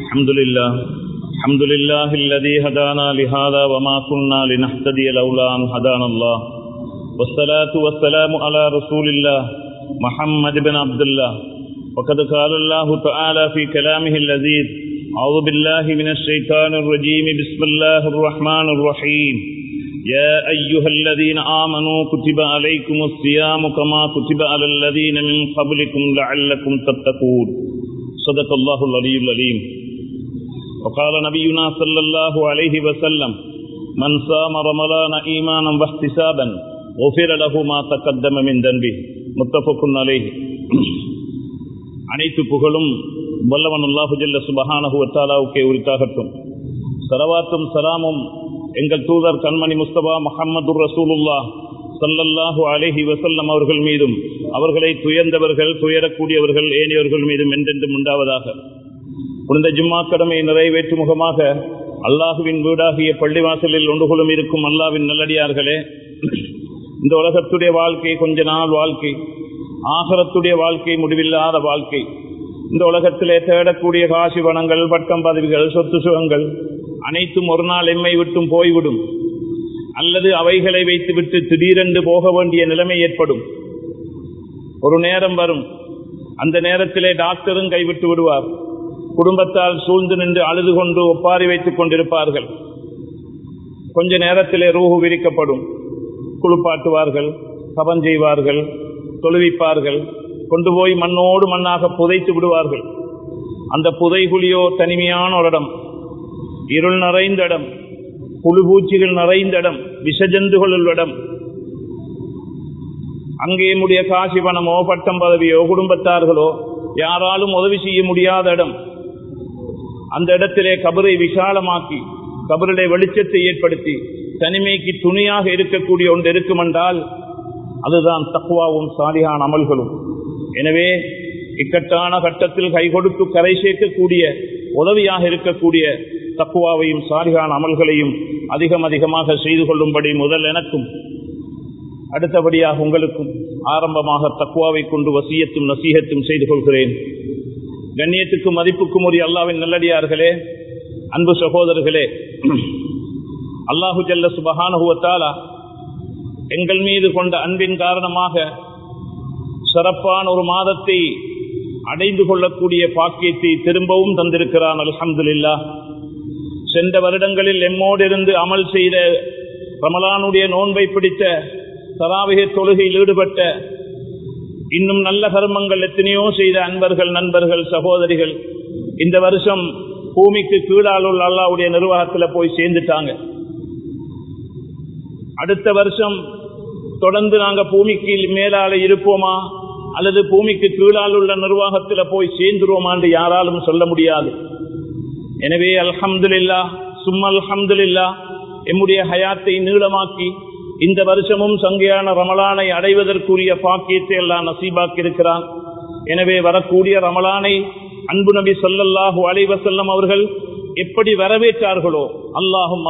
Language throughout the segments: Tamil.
الحمد لله الحمد لله الذي هدانا لهذا وما كنا لنهتدي لولا أن هدانا الله والصلاة والسلام على رسول الله محمد بن عبد الله وقد قال الله تعالى في كلامه اللذيذ أعوذ بالله من الشيطان الرجيم بسم الله الرحمن الرحيم يا أيها الذين آمنوا كتب عليكم الصيام كما كتب على الذين من قبلكم لعلكم تتقون صدق الله العلي العليم وقال نبينا صلى الله عليه وسلم من صام رمضان إيمانا واحتسابا غفر له ما تقدم من ذنبه متفق عليه அனைத்து புகழும் வல்லவன் அல்லாஹு ஜல்ல சுபஹானஹு வத்தாலாவுக்கே உரித்தாகட்டும் சரவாத்தும் சலாமும் எங்கள் தூதர் கண்மணி முஸ்தபா முஹம்மது ரசூலுல்லா சல்லல்லாஹு அலேஹி வசல்லம் அவர்கள் மீதும் அவர்களை துயர்ந்தவர்கள் துயரக்கூடியவர்கள் ஏனியவர்கள் மீதும் என்றென்றும் உண்டாவதாக புனித ஜும்மா கடமை நிறைவேற்றும் முகமாக அல்லாஹுவின் வீடாகிய பள்ளிவாசலில் ஒன்றுகுளும் இருக்கும் அல்லாவின் நல்லடியார்களே இந்த உலகத்துடைய வாழ்க்கை கொஞ்ச நாள் வாழ்க்கை ஆகரத்துடைய வாழ்க்கை முடிவில்லாத வாழ்க்கை இந்த உலகத்திலே தேடக்கூடிய காசி வனங்கள் பட்டம் பதவிகள் சொத்து சுகங்கள் அனைத்தும் ஒரு நாள் எம்மை விட்டும் போய்விடும் அல்லது அவைகளை வைத்துவிட்டு திடீரென்று போக வேண்டிய நிலைமை ஏற்படும் ஒரு நேரம் வரும் அந்த நேரத்திலே டாக்டரும் கைவிட்டு விடுவார் குடும்பத்தால் சூழ்ந்து நின்று அழுது கொண்டு ஒப்பாரி வைத்துக் கொண்டிருப்பார்கள் கொஞ்ச நேரத்திலே ரூஹு விரிக்கப்படும் குளிப்பாட்டுவார்கள் கபம் செய்வார்கள் தொழுவிப்பார்கள் கொண்டு போய் மண்ணோடு மண்ணாக புதைத்து விடுவார்கள் அந்த புதைகுழியோ தனிமையான ஒரு இடம் இருள் நிறைந்த இடம் புழுபூச்சிகள் நிறைந்த இடம் விஷஜந்துகள் இடம் அங்கே முடிய காசி பணமோ பட்டம் பதவியோ குடும்பத்தார்களோ யாராலும் உதவி செய்ய முடியாத இடம் அந்த இடத்திலே கபரை விசாலமாக்கி கபருடைய வெளிச்சத்தை ஏற்படுத்தி தனிமைக்கு துணியாக இருக்கக்கூடிய ஒன்று இருக்குமென்றால் அதுதான் தக்குவாவும் சாலியான அமல்களும் எனவே இக்கட்டான கட்டத்தில் கை கொடுத்து கரை சேர்க்கக்கூடிய உதவியாக இருக்கக்கூடிய தக்குவாவையும் சாலிகான அமல்களையும் அதிகம் அதிகமாக செய்து கொள்ளும்படி முதல் எனக்கும் அடுத்தபடியாக உங்களுக்கும் ஆரம்பமாக தக்குவாவை கொண்டு வசியத்தும் நசீகத்தும் செய்து கொள்கிறேன் கண்ணியத்துக்கும் மதிப்புக்கும் உரிய அல்லாவின் நல்லடியார்களே அன்பு சகோதரர்களே அல்லாஹு ஜல்ல சுபகானுவத்தாலா எங்கள் மீது கொண்ட அன்பின் காரணமாக சிறப்பான ஒரு மாதத்தை அடைந்து கொள்ளக்கூடிய பாக்கியத்தை திரும்பவும் தந்திருக்கிறான் அலமதுல்லா சென்ற வருடங்களில் எம்மோடு இருந்து அமல் செய்த ரமலானுடைய நோன்பை பிடித்த தராவிக தொழுகையில் ஈடுபட்ட இன்னும் நல்ல கர்மங்கள் எத்தனையோ செய்த அன்பர்கள் நண்பர்கள் சகோதரிகள் இந்த வருஷம் பூமிக்கு கீழாலுள்ள அல்லாவுடைய நிர்வாகத்தில் போய் சேர்ந்துட்டாங்க அடுத்த வருஷம் தொடர்ந்து நாங்க பூமிக்கு மேலால இருப்போமா அல்லது பூமிக்கு கீழால் உள்ள நிர்வாகத்தில் போய் சேர்ந்துருவோமா என்று யாராலும் சொல்ல முடியாது எனவே அல்ஹம்துல்லா சும்மா அல்ஹம்துல்லா எம்முடைய ஹயாத்தை நீளமாக்கி இந்த வருஷமும் சங்கையான ரமலானை அடைவதற்குரிய பாக்கியத்தை எல்லாம் நசீபாக்கி இருக்கிறான் எனவே வரக்கூடிய ரமலானை அன்பு நபி சொல்லல்லாஹு அலைவசல்லம் அவர்கள் எப்படி வரவேற்றார்களோ அல்லாஹும்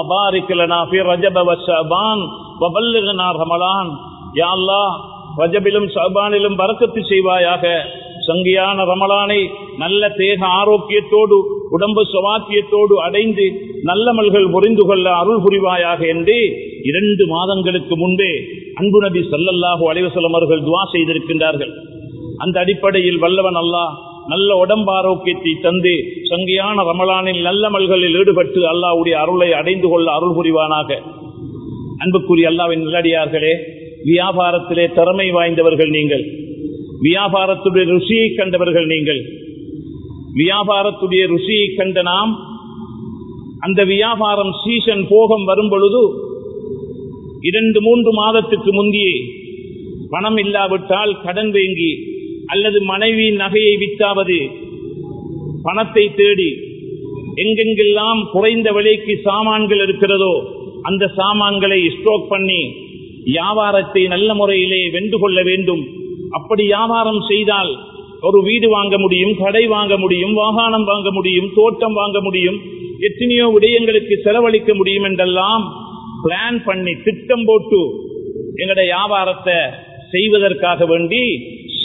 ரமலான் யா அல்லா ரஜபிலும் ஷபானிலும் வரக்கத்து செய்வாயாக சங்கியான ரமலானை நல்ல தேக ஆரோக்கியத்தோடு உடம்பு சவாக்கியத்தோடு அடைந்து நல்லமல்கள் புரிந்து கொள்ள அருள் புரிவாயாக என்று இரண்டு மாதங்களுக்கு முன்பே அன்பு நபி சல்லல்லாஹு அலைவசலம் அவர்கள் துவா செய்திருக்கின்றார்கள் அந்த அடிப்படையில் வல்லவன் அல்லாஹ் நல்ல உடம்பு ஆரோக்கியத்தை தந்து சங்கியான ரமலானில் நல்லமல்களில் ஈடுபட்டு அல்லாவுடைய அருளை அடைந்து கொள்ள அருள் புரிவானாக அன்புக்குரிய அல்லாவின் நல்லடியார்களே வியாபாரத்திலே திறமை வாய்ந்தவர்கள் நீங்கள் வியாபாரத்துடைய ருசியை கண்டவர்கள் நீங்கள் வியாபாரத்துடைய ருசியை கண்ட நாம் அந்த வியாபாரம் சீசன் போகம் வரும் பொழுது இரண்டு மூன்று மாதத்துக்கு முந்தையே பணம் இல்லாவிட்டால் கடன் வேங்கி அல்லது மனைவியின் நகையை வித்தாவது பணத்தை தேடி எங்கெங்கெல்லாம் குறைந்த விலைக்கு சாமான்கள் இருக்கிறதோ அந்த சாமான்களை ஸ்டோக் பண்ணி வியாபாரத்தை நல்ல முறையிலே வென்று கொள்ள வேண்டும் அப்படி வியாபாரம் செய்தால் ஒரு வீடு வாங்க முடியும் கடை வாங்க முடியும் வாகனம் வாங்க முடியும் தோட்டம் வாங்க முடியும் எத்தனையோ விடயங்களுக்கு செலவழிக்க முடியும் என்றெல்லாம் பிளான் பண்ணி திட்டம் போட்டு எங்களுடைய வியாபாரத்தை செய்வதற்காக வேண்டி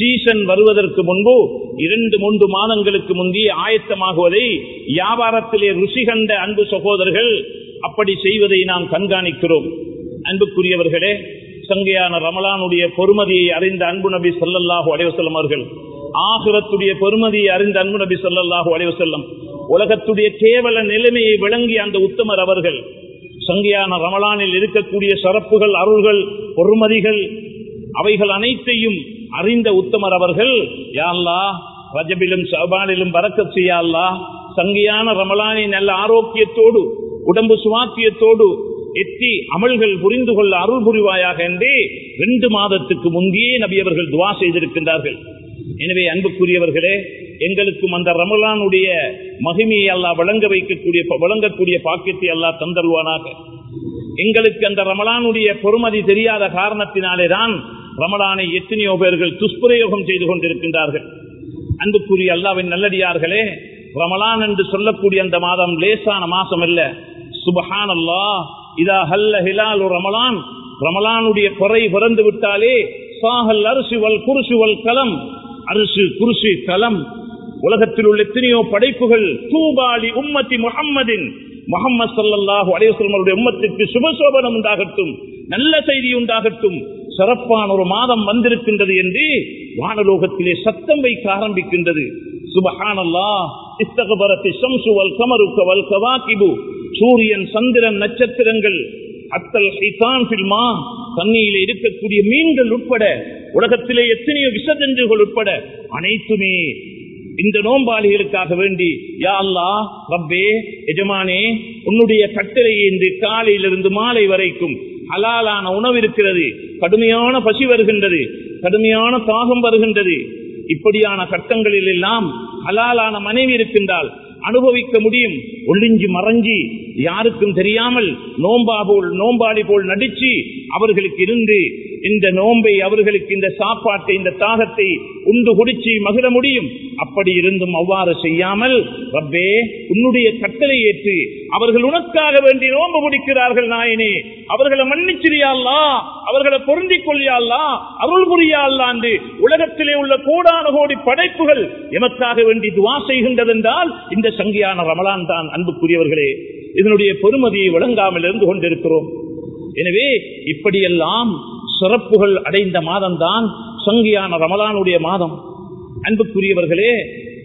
சீசன் வருவதற்கு முன்பு இரண்டு மூன்று மாதங்களுக்கு முந்தைய ஆயத்தமாகுவதை வியாபாரத்திலே ருசி கண்ட அன்பு சகோதரர்கள் அப்படி செய்வதை நாம் கண்காணிக்கிறோம் அன்புக்குரியவர்களே சங்கையான ரமலானுடைய பொறுமதியை அறிந்த அன்பு நபி சொல்லல்லாஹு அலைவசல்லம் அவர்கள் ஆகுரத்துடைய பொறுமதியை அறிந்த அன்பு நபி சொல்லல்லாஹு அலைவசல்லம் உலகத்துடைய கேவல நிலைமையை விளங்கிய அந்த உத்தமர் அவர்கள் சங்கையான ரமலானில் இருக்கக்கூடிய சிறப்புகள் அருள்கள் பொறுமதிகள் அவைகள் அனைத்தையும் அறிந்த உத்தமர் அவர்கள் யாழ்லா ரஜபிலும் சபானிலும் பறக்க செய்யாள்லா சங்கையான ரமலானை நல்ல ஆரோக்கியத்தோடு உடம்பு சுவாத்தியத்தோடு எத்தி அமல்கள் புரிந்து கொள்ள அருள் புரிவாயாக என்றே ரெண்டு மாதத்துக்கு முந்தையே நபி அவர்கள் துவா செய்திருக்கின்றார்கள் எனவே அன்புக்குரியவர்களே எங்களுக்கும் அந்த ரமலானுடைய மகிமையை அல்லாஹ் வழங்க வைக்கக்கூடிய வழங்கக்கூடிய பாக்கியத்தை அல்லாஹ் தந்தருவானாக எங்களுக்கு அந்த ரமலானுடைய பொறுமதி தெரியாத காரணத்தினாலே தான் ரமலானை எத்தனையோ பேர்கள் துஷ்பிரயோகம் செய்து கொண்டிருக்கின்றார்கள் அன்புக்குரிய அல்லாவின் நல்லடியார்களே ரமலான் என்று சொல்லக்கூடிய அந்த மாதம் லேசான மாசம் அல்ல சுபஹான் அல்லா இதா ஹல்ல ஹிலாலு ரமலான் ரமலானுடைய குறை பிறந்து விட்டாலே சாஹல் அரிசி வல் குருசு வல் கலம் அரிசு குருசு கலம் உலகத்தில் உள்ள எத்தனையோ படைப்புகள் தூபாலி உம்மத்தி முகம்மதின் முகமது சல்லாஹு அலையுடைய உம்மத்திற்கு சுபசோபனம் உண்டாகட்டும் நல்ல செய்தி உண்டாகட்டும் சிறப்பான ஒரு மாதம் வந்திருக்கின்றது என்று வானலோகத்திலே சத்தம் வைக்க ஆரம்பிக்கின்றது சுபஹானல்லா இஸ்தகபரத்தி சம்சுவல் கமருக்கவல் கவாக்கிபு சூரியன் சந்திரன் நட்சத்திரங்கள் அத்தல் ஹைதான் பில்மா தண்ணியில இருக்கக்கூடிய மீன்கள் உட்பட உலகத்திலே எத்தனையோ விசஜந்துகள் உட்பட அனைத்துமே இந்த நோம்பாளிகளுக்காக வேண்டி யா அல்லா ரப்பே எஜமானே உன்னுடைய கட்டளையை இன்று காலையிலிருந்து மாலை வரைக்கும் ஹலாலான உணவு இருக்கிறது கடுமையான பசி வருகின்றது கடுமையான தாகம் வருகின்றது இப்படியான கட்டங்களில் எல்லாம் ஹலாலான மனைவி இருக்கின்றால் அனுபவிக்க முடியும் ஒளிஞ்சு மறைஞ்சி யாருக்கும் தெரியாமல் நோம்பா போல் நோம்பாளி போல் நடிச்சு அவர்களுக்கு இருந்து இந்த நோம்பை அவர்களுக்கு இந்த சாப்பாட்டை இந்த தாகத்தை உண்டு குடிச்சு மகிழ முடியும் அப்படி இருந்தும் அவ்வாறு செய்யாமல் ரப்பே உன்னுடைய கட்டளை ஏற்று அவர்கள் உனக்காக வேண்டி நோம்பு முடிக்கிறார்கள் நாயனே அவர்களை மன்னிச்சிரியாள்லா அவர்களை பொருந்திக் கொள்ளியாள்லா அருள் புரியாள்லாண்டு உலகத்திலே உள்ள கோடான கோடி படைப்புகள் எமக்காக வேண்டி துவா செய்கின்றது என்றால் இந்த சங்கியான ரமலான் தான் அன்புக்குரியவர்களே இதனுடைய பொறுமதியை வழங்காமல் இருந்து கொண்டிருக்கிறோம் எனவே இப்படியெல்லாம் சிறப்புகள் அடைந்த மாதம்தான் சங்கியான ரமலானுடைய மாதம் அன்புக்குரியவர்களே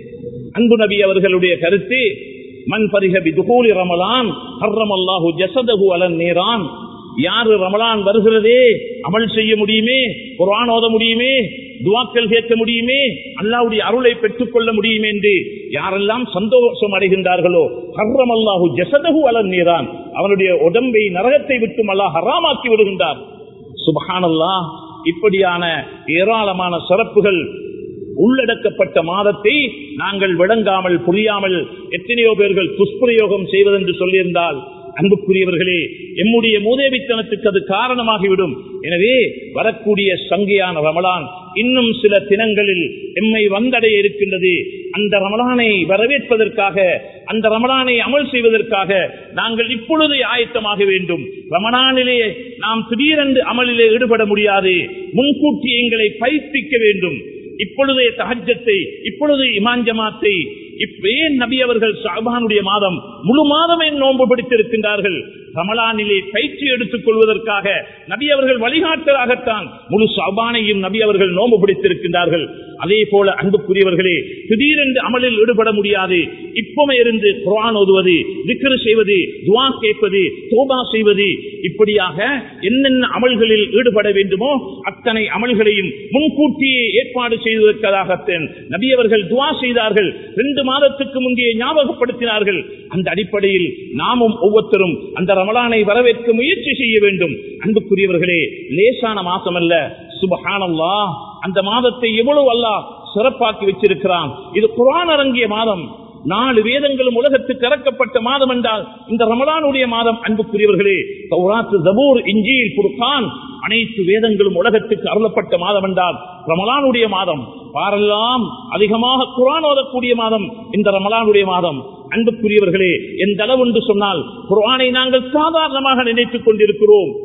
அன்பு நபி அவர்களுடைய கருத்து மண் பரிகபி துகூலி ரமலான் ஹர்ரமல்லாஹு ஜசதகு அலன் நேரான் யாரு ரமலான் வருகிறதே அமல் செய்ய முடியுமே குரான் ஓத முடியுமே துவாக்கள் கேட்க முடியுமே அல்லாவுடைய அருளை பெற்றுக் கொள்ள முடியும் என்று யாரெல்லாம் சந்தோஷம் அடைகின்றார்களோ ஹர்ரம் அல்லாஹு ஜசதகு அலன் நீரான் அவனுடைய உடம்பை நரகத்தை விட்டும் அல்லாஹ் ஹராமாக்கி விடுகின்றார் சுபஹானல்லா இப்படியான ஏராளமான சிறப்புகள் உள்ளடக்கப்பட்ட மாதத்தை நாங்கள் விளங்காமல் புரியாமல் எத்தனையோ பேர்கள் துஷ்பிரயோகம் செய்வதென்று சொல்லியிருந்தால் அன்புக்குரியவர்களே எம்முடைய மூதேவித்தனத்துக்கு அது காரணமாகிவிடும் எனவே வரக்கூடிய சங்கையான ரமலான் இன்னும் சில தினங்களில் எம்மை வந்தடைய இருக்கின்றது அந்த ரமலானை வரவேற்பதற்காக அந்த ரமலானை அமல் செய்வதற்காக நாங்கள் இப்பொழுது ஆயத்தமாக வேண்டும் ரமலானிலே நாம் திடீரென்று அமலிலே ஈடுபட முடியாது முன்கூட்டி எங்களை பயிற்சிக்க வேண்டும் இப்பொழுதே தகஜத்தை இப்பொழுது இமாஞ்சமாத்தை ஏன் நபி அவர்கள் ஷாபானுடைய மாதம் முழு மாதமே நோன்பு பிடித்திருக்கின்றார்கள் ரமலானிலே பயிற்சி எடுத்துக் கொள்வதற்காக நபி அவர்கள் வழிகாட்டலாகத்தான் முழு ஷாபானையும் நபி அவர்கள் நோன்பு பிடித்திருக்கின்றார்கள் அதே போல அன்புக்குரியவர்களே திடீரென்று அமலில் ஈடுபட முடியாது இப்பமே இருந்து குரான் ஓதுவது விக்கிர செய்வது துவா கேட்பது தோபா செய்வது இப்படியாக என்னென்ன அமல்களில் ஈடுபட வேண்டுமோ அத்தனை அமல்களையும் முன்கூட்டியே ஏற்பாடு செய்வதற்காகத்தான் நபி அவர்கள் துவா செய்தார்கள் ரெண்டு மாதத்துக்கு முந்தைய ஞாபகப்படுத்தினார்கள் அந்த அடிப்படையில் நாமும் ஒவ்வொருத்தரும் அந்த ரமலானை வரவேற்க முயற்சி செய்ய வேண்டும் அன்புக்குரியவர்களே லேசான மாசம் அல்ல சுபஹானல்லா அந்த மாதத்தை எவ்வளவு அல்லா சிறப்பாக்கி வச்சிருக்கிறான் இது குரான் அரங்கிய மாதம் நாலு வேதங்களும் உலகத்துக்கு இறக்கப்பட்ட மாதம் என்றால் இந்த ரமலானுடைய மாதம் அன்புக்குரியவர்களே தௌராத்து ஜபூர் இஞ்சியில் குர்கான் அனைத்து வேதங்களும் உலகத்துக்கு அருளப்பட்ட மாதம் என்றால் ரமலானுடைய மாதம் பாரெல்லாம் அதிகமாக குரான் ஓதக்கூடிய மாதம் இந்த ரமலானுடைய மாதம் அன்புக்குரியவர்களே எந்த அளவு என்று சொன்னால் குரானை நாங்கள் சாதாரணமாக நினைத்துக் கொண்டிருக்கிறோம்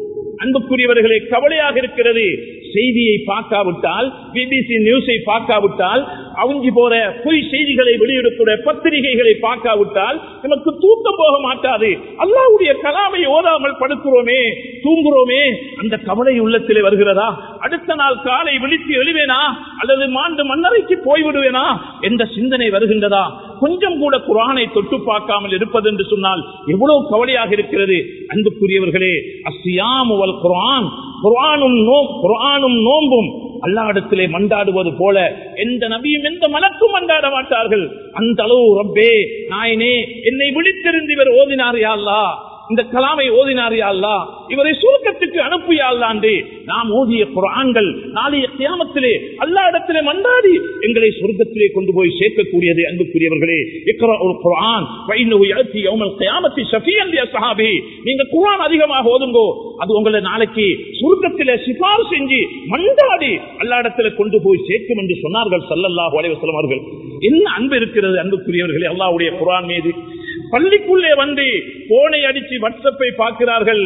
அன்புக்குரியவர்களே கவலையாக இருக்கிறது செய்தியை பார்க்காவிட்டால் பிபிசி நியூஸை பார்க்காவிட்டால் அவுஞ்சி போற பொய் செய்திகளை வெளியிடக்கூடிய பத்திரிகைகளை பார்க்காவிட்டால் நமக்கு தூக்கம் போக மாட்டாது அல்லாவுடைய கலாமை ஓதாமல் படுக்கிறோமே தூங்குறோமே அந்த கவலை உள்ளத்திலே வருகிறதா அடுத்த நாள் காலை விழித்து எழுவேனா அல்லது மாண்டு மன்னரைக்கு போய்விடுவேனா என்ற சிந்தனை வருகின்றதா கொஞ்சம் கூட குரானை தொட்டு பார்க்காமல் இருப்பது என்று சொன்னால் எவ்வளவு கவலையாக இருக்கிறது அன்புக்குரியவர்களே அசியாமுவல் குரான் குரானும் நோ குரானும் நோம்பும் அல்லாடத்திலே மண்டாடுவது போல எந்த நபியும் எந்த மலக்கும் மண்டாட மாட்டார்கள் அந்த அளவு ரப்பே நாயனே என்னை விழித்திருந்து இவர் ஓதினார் யாழ்லா இந்த கலாமை ஓதினார் யாழ்லா இவரை சுருக்கத்துக்கு அனுப்பியாழ்லாண்டு நாம் ஓதிய குரான்கள் நாளைய கியாமத்திலே அல்லா இடத்திலே மண்டாடி எங்களை சொர்க்கத்திலே கொண்டு போய் சேர்க்கக்கூடியது அன்புக்குரியவர்களே இக்கரா ஒரு குரான் சஹாபி நீங்க குரான் அதிகமாக ஓதுங்கோ அது உங்களை நாளைக்கு சுருக்கத்திலே சிபார் செஞ்சு மண்டாடி அல்லா இடத்துல கொண்டு போய் சேர்க்கும் என்று சொன்னார்கள் சல்லல்லாஹு அலைஹி வஸல்லம் அவர்கள் என்ன அன்பு இருக்கிறது அன்புக்குரியவர்களே அல்லாஹ்வுடைய குரான் மீது பள்ளிக்குள்ளே வந்து போனை அடிச்சு வாட்ஸ்அப்பை பார்க்கிறார்கள்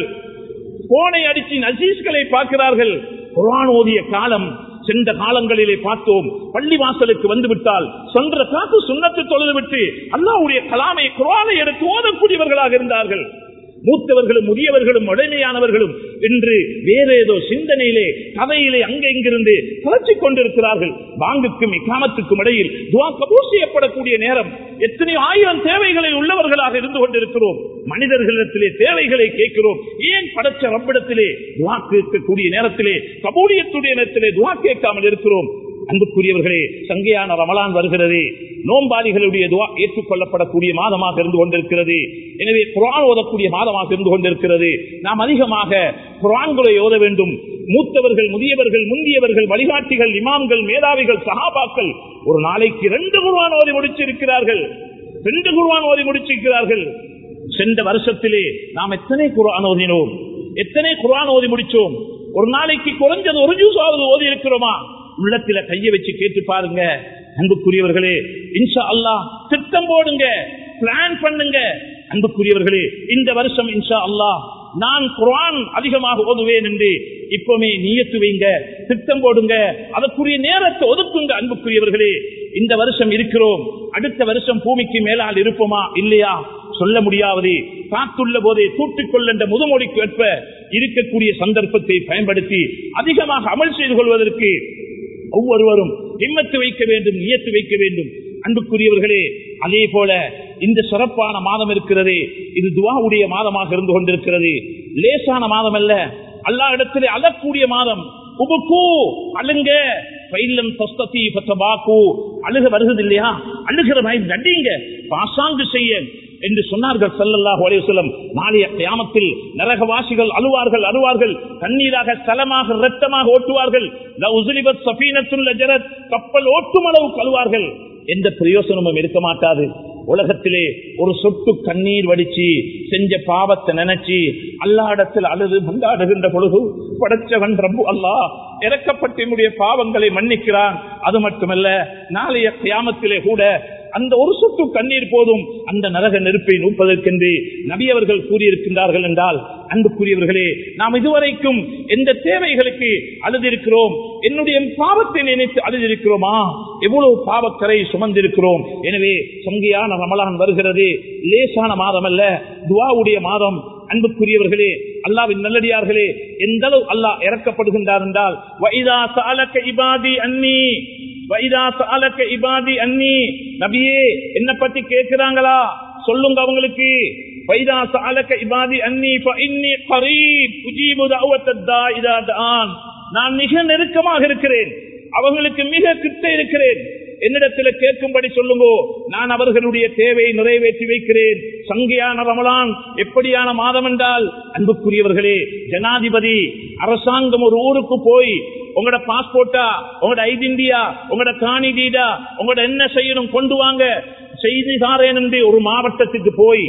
போனை அடிச்சு நசீஸ்களை பார்க்கிறார்கள் குரான் ஓதிய காலம் சென்ற காலங்களிலே பார்த்தோம் பள்ளி வாசலுக்கு வந்து விட்டால் சென்ற காத்து சுண்ணத்து தொழுது விட்டு அல்லாவுடைய கலாமை குரானை எடுத்து ஓதக்கூடியவர்களாக இருந்தார்கள் மூத்தவர்களும் முதியவர்களும் உடமையானவர்களும் இன்று வேற ஏதோ சிந்தனையிலே கதையிலே அங்கே இங்கிருந்து கலச்சிக் கொண்டிருக்கிறார்கள் பாங்குக்கும் இக்காமத்துக்கும் இடையில் துவா கபூர் செய்யப்படக்கூடிய நேரம் எத்தனையோ ஆயிரம் தேவைகளை உள்ளவர்களாக இருந்து கொண்டிருக்கிறோம் மனிதர்களிடத்திலே தேவைகளை கேட்கிறோம் ஏன் படைச்ச ரப்பிடத்திலே துவா கேட்கக்கூடிய நேரத்திலே கபூலியத்துடைய நேரத்திலே துவா கேட்காமல் இருக்கிறோம் அன்புக்குரியவர்களே சங்கையான ரமலான் வருகிறது நோம்பாளிகளுடைய துவா ஏற்றுக்கொள்ளப்படக்கூடிய மாதமாக இருந்து கொண்டிருக்கிறது எனவே குரான் ஓதக்கூடிய மாதமாக இருந்து கொண்டிருக்கிறது நாம் அதிகமாக குரான்களை ஓத வேண்டும் மூத்தவர்கள் முதியவர்கள் முந்தியவர்கள் வழிகாட்டிகள் இமாம்கள் மேதாவிகள் சகாபாக்கள் ஒரு நாளைக்கு ரெண்டு குர்வான் ஓதி முடிச்சிருக்கிறார்கள் ரெண்டு குர்வான் ஓதி முடிச்சிருக்கிறார்கள் சென்ற வருஷத்திலே நாம் எத்தனை குரான் ஓதினோம் எத்தனை குரான் ஓதி முடிச்சோம் ஒரு நாளைக்கு குறைஞ்சது ஒரு ஜூஸாவது ஓதி இருக்கிறோமா உள்ளத்தில கைய வச்சு கேட்டு பாருங்க அன்புக்குரியவர்களே இன்ஷா அல்லாஹ் திட்டம் போடுங்க பிளான் பண்ணுங்க அன்புக்குரியவர்களே இந்த வருஷம் இன்ஷா அல்லாஹ் நான் குரான் அதிகமாக ஓதுவேன் என்று இப்பவுமே நீயத்து வைங்க திட்டம் போடுங்க அதற்குரிய நேரத்தை ஒதுக்குங்க அன்புக்குரியவர்களே இந்த வருஷம் இருக்கிறோம் அடுத்த வருஷம் பூமிக்கு மேலால் இருப்போமா இல்லையா சொல்ல முடியாவது காத்துள்ள போதே தூட்டிக்கொள்ள என்ற முதுமொழிக்கு ஏற்ப இருக்கக்கூடிய சந்தர்ப்பத்தை பயன்படுத்தி அதிகமாக அமல் செய்து கொள்வதற்கு ஒவ்வொருவரும் நிம்மத்து வைக்க வேண்டும் நியத்து வைக்க வேண்டும் அன்புக்குரியவர்களே அதே போல இந்த சிறப்பான மாதம் இருக்கிறது இது துவாவுடைய மாதமாக இருந்து கொண்டிருக்கிறது லேசான மாதம் அல்ல அல்லா இடத்திலே அழக்கூடிய மாதம் உபுக்கு அழுங்க பைலம் தஸ்ததி பத்தபாக்கு அழுக வருகிறது இல்லையா அழுகிற மாதிரி நடிங்க பாசாங்கு செய்ய என்று சொன்னார்கள் சல்லல்லாஹு அலைஹி வஸல்லம் நாளைய கியாமத்தில் நரகவாசிகள் அழுவார்கள் அழுவார்கள் தண்ணீராக ஸ்தலமாக இரத்தமாக ஓட்டுவார்கள் ல உஸ்லிபத் ஸஃபீனத்துல் லஜரத் கப்பல் ஓட்டும் அளவுக்கு அழுவார்கள் எந்த பிரயோசனமும் இருக்க மாட்டாது உலகத்திலே ஒரு சொட்டு கண்ணீர் வடிச்சு செஞ்ச பாவத்தை நினைச்சு அல்லாடத்தில் அழுது மண்டாடுகின்ற பொழுது படைச்சவன் ரப்பு அல்லாஹ் இறக்கப்பட்டு என்னுடைய பாவங்களை மன்னிக்கிறான் அது மட்டுமல்ல நாளைய கியாமத்திலே கூட அந்த ஒரு சொட்டு கண்ணீர் போதும் அந்த நரக நெருப்பை நூப்பதற்கென்று நபி அவர்கள் கூறியிருக்கின்றார்கள் என்றால் அன்புக்குரியவர்களே நாம் இதுவரைக்கும் எந்த தேவைகளுக்கு அழுதிருக்கிறோம் என்னுடைய பாவத்தை நினைத்து அழுதிருக்கிறோமா எவ்வளவு பாவக்கரை சுமந்திருக்கிறோம் எனவே சங்கையான ரமலான் வருகிறது லேசான மாதம் அல்ல துவாவுடைய மாதம் அன்புக்குரியவர்களே அல்லாவின் நல்லடியார்களே எந்த அளவு அல்லாஹ் இறக்கப்படுகின்றார் என்றால் வைதா சாலக்க இபாதி அன்னி வைதா சாலக்க இபாதி அன்னி நபியே என்ன பத்தி கேட்கிறாங்களா சொல்லுங்க அவங்களுக்கு வைதா சாலக்க இபாதி அன்னி இன்னி கரீப் உஜீபு தஅவத்தத்தா இதா தஆன் நான் மிக நெருக்கமாக இருக்கிறேன் அவங்களுக்கு மிக கிட்ட இருக்கிறேன் என்னிடத்தில் கேட்கும்படி சொல்லுங்கோ நான் அவர்களுடைய தேவையை நிறைவேற்றி வைக்கிறேன் சங்கையான ரமலான் எப்படியான மாதம் என்றால் அன்புக்குரியவர்களே ஜனாதிபதி அரசாங்கம் ஒரு ஊருக்கு போய் உங்களோட பாஸ்போர்ட்டா உங்களோட ஐடென்டியா உங்களோட காணி டீடா உங்களோட என்ன செய்யணும் கொண்டு வாங்க செய்திதாரேன் என்று ஒரு மாவட்டத்துக்கு போய்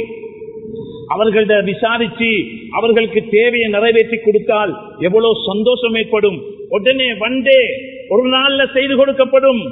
அவர்கள விசாரிச்சு அவர்களுக்கு தேவையை நிறைவேற்றி கொடுத்தால் எவ்வளவு சந்தோஷம் ஏற்படும் உடனே வண்டே ஒரு நாள்ல செய்து கொடுக்கப்படும்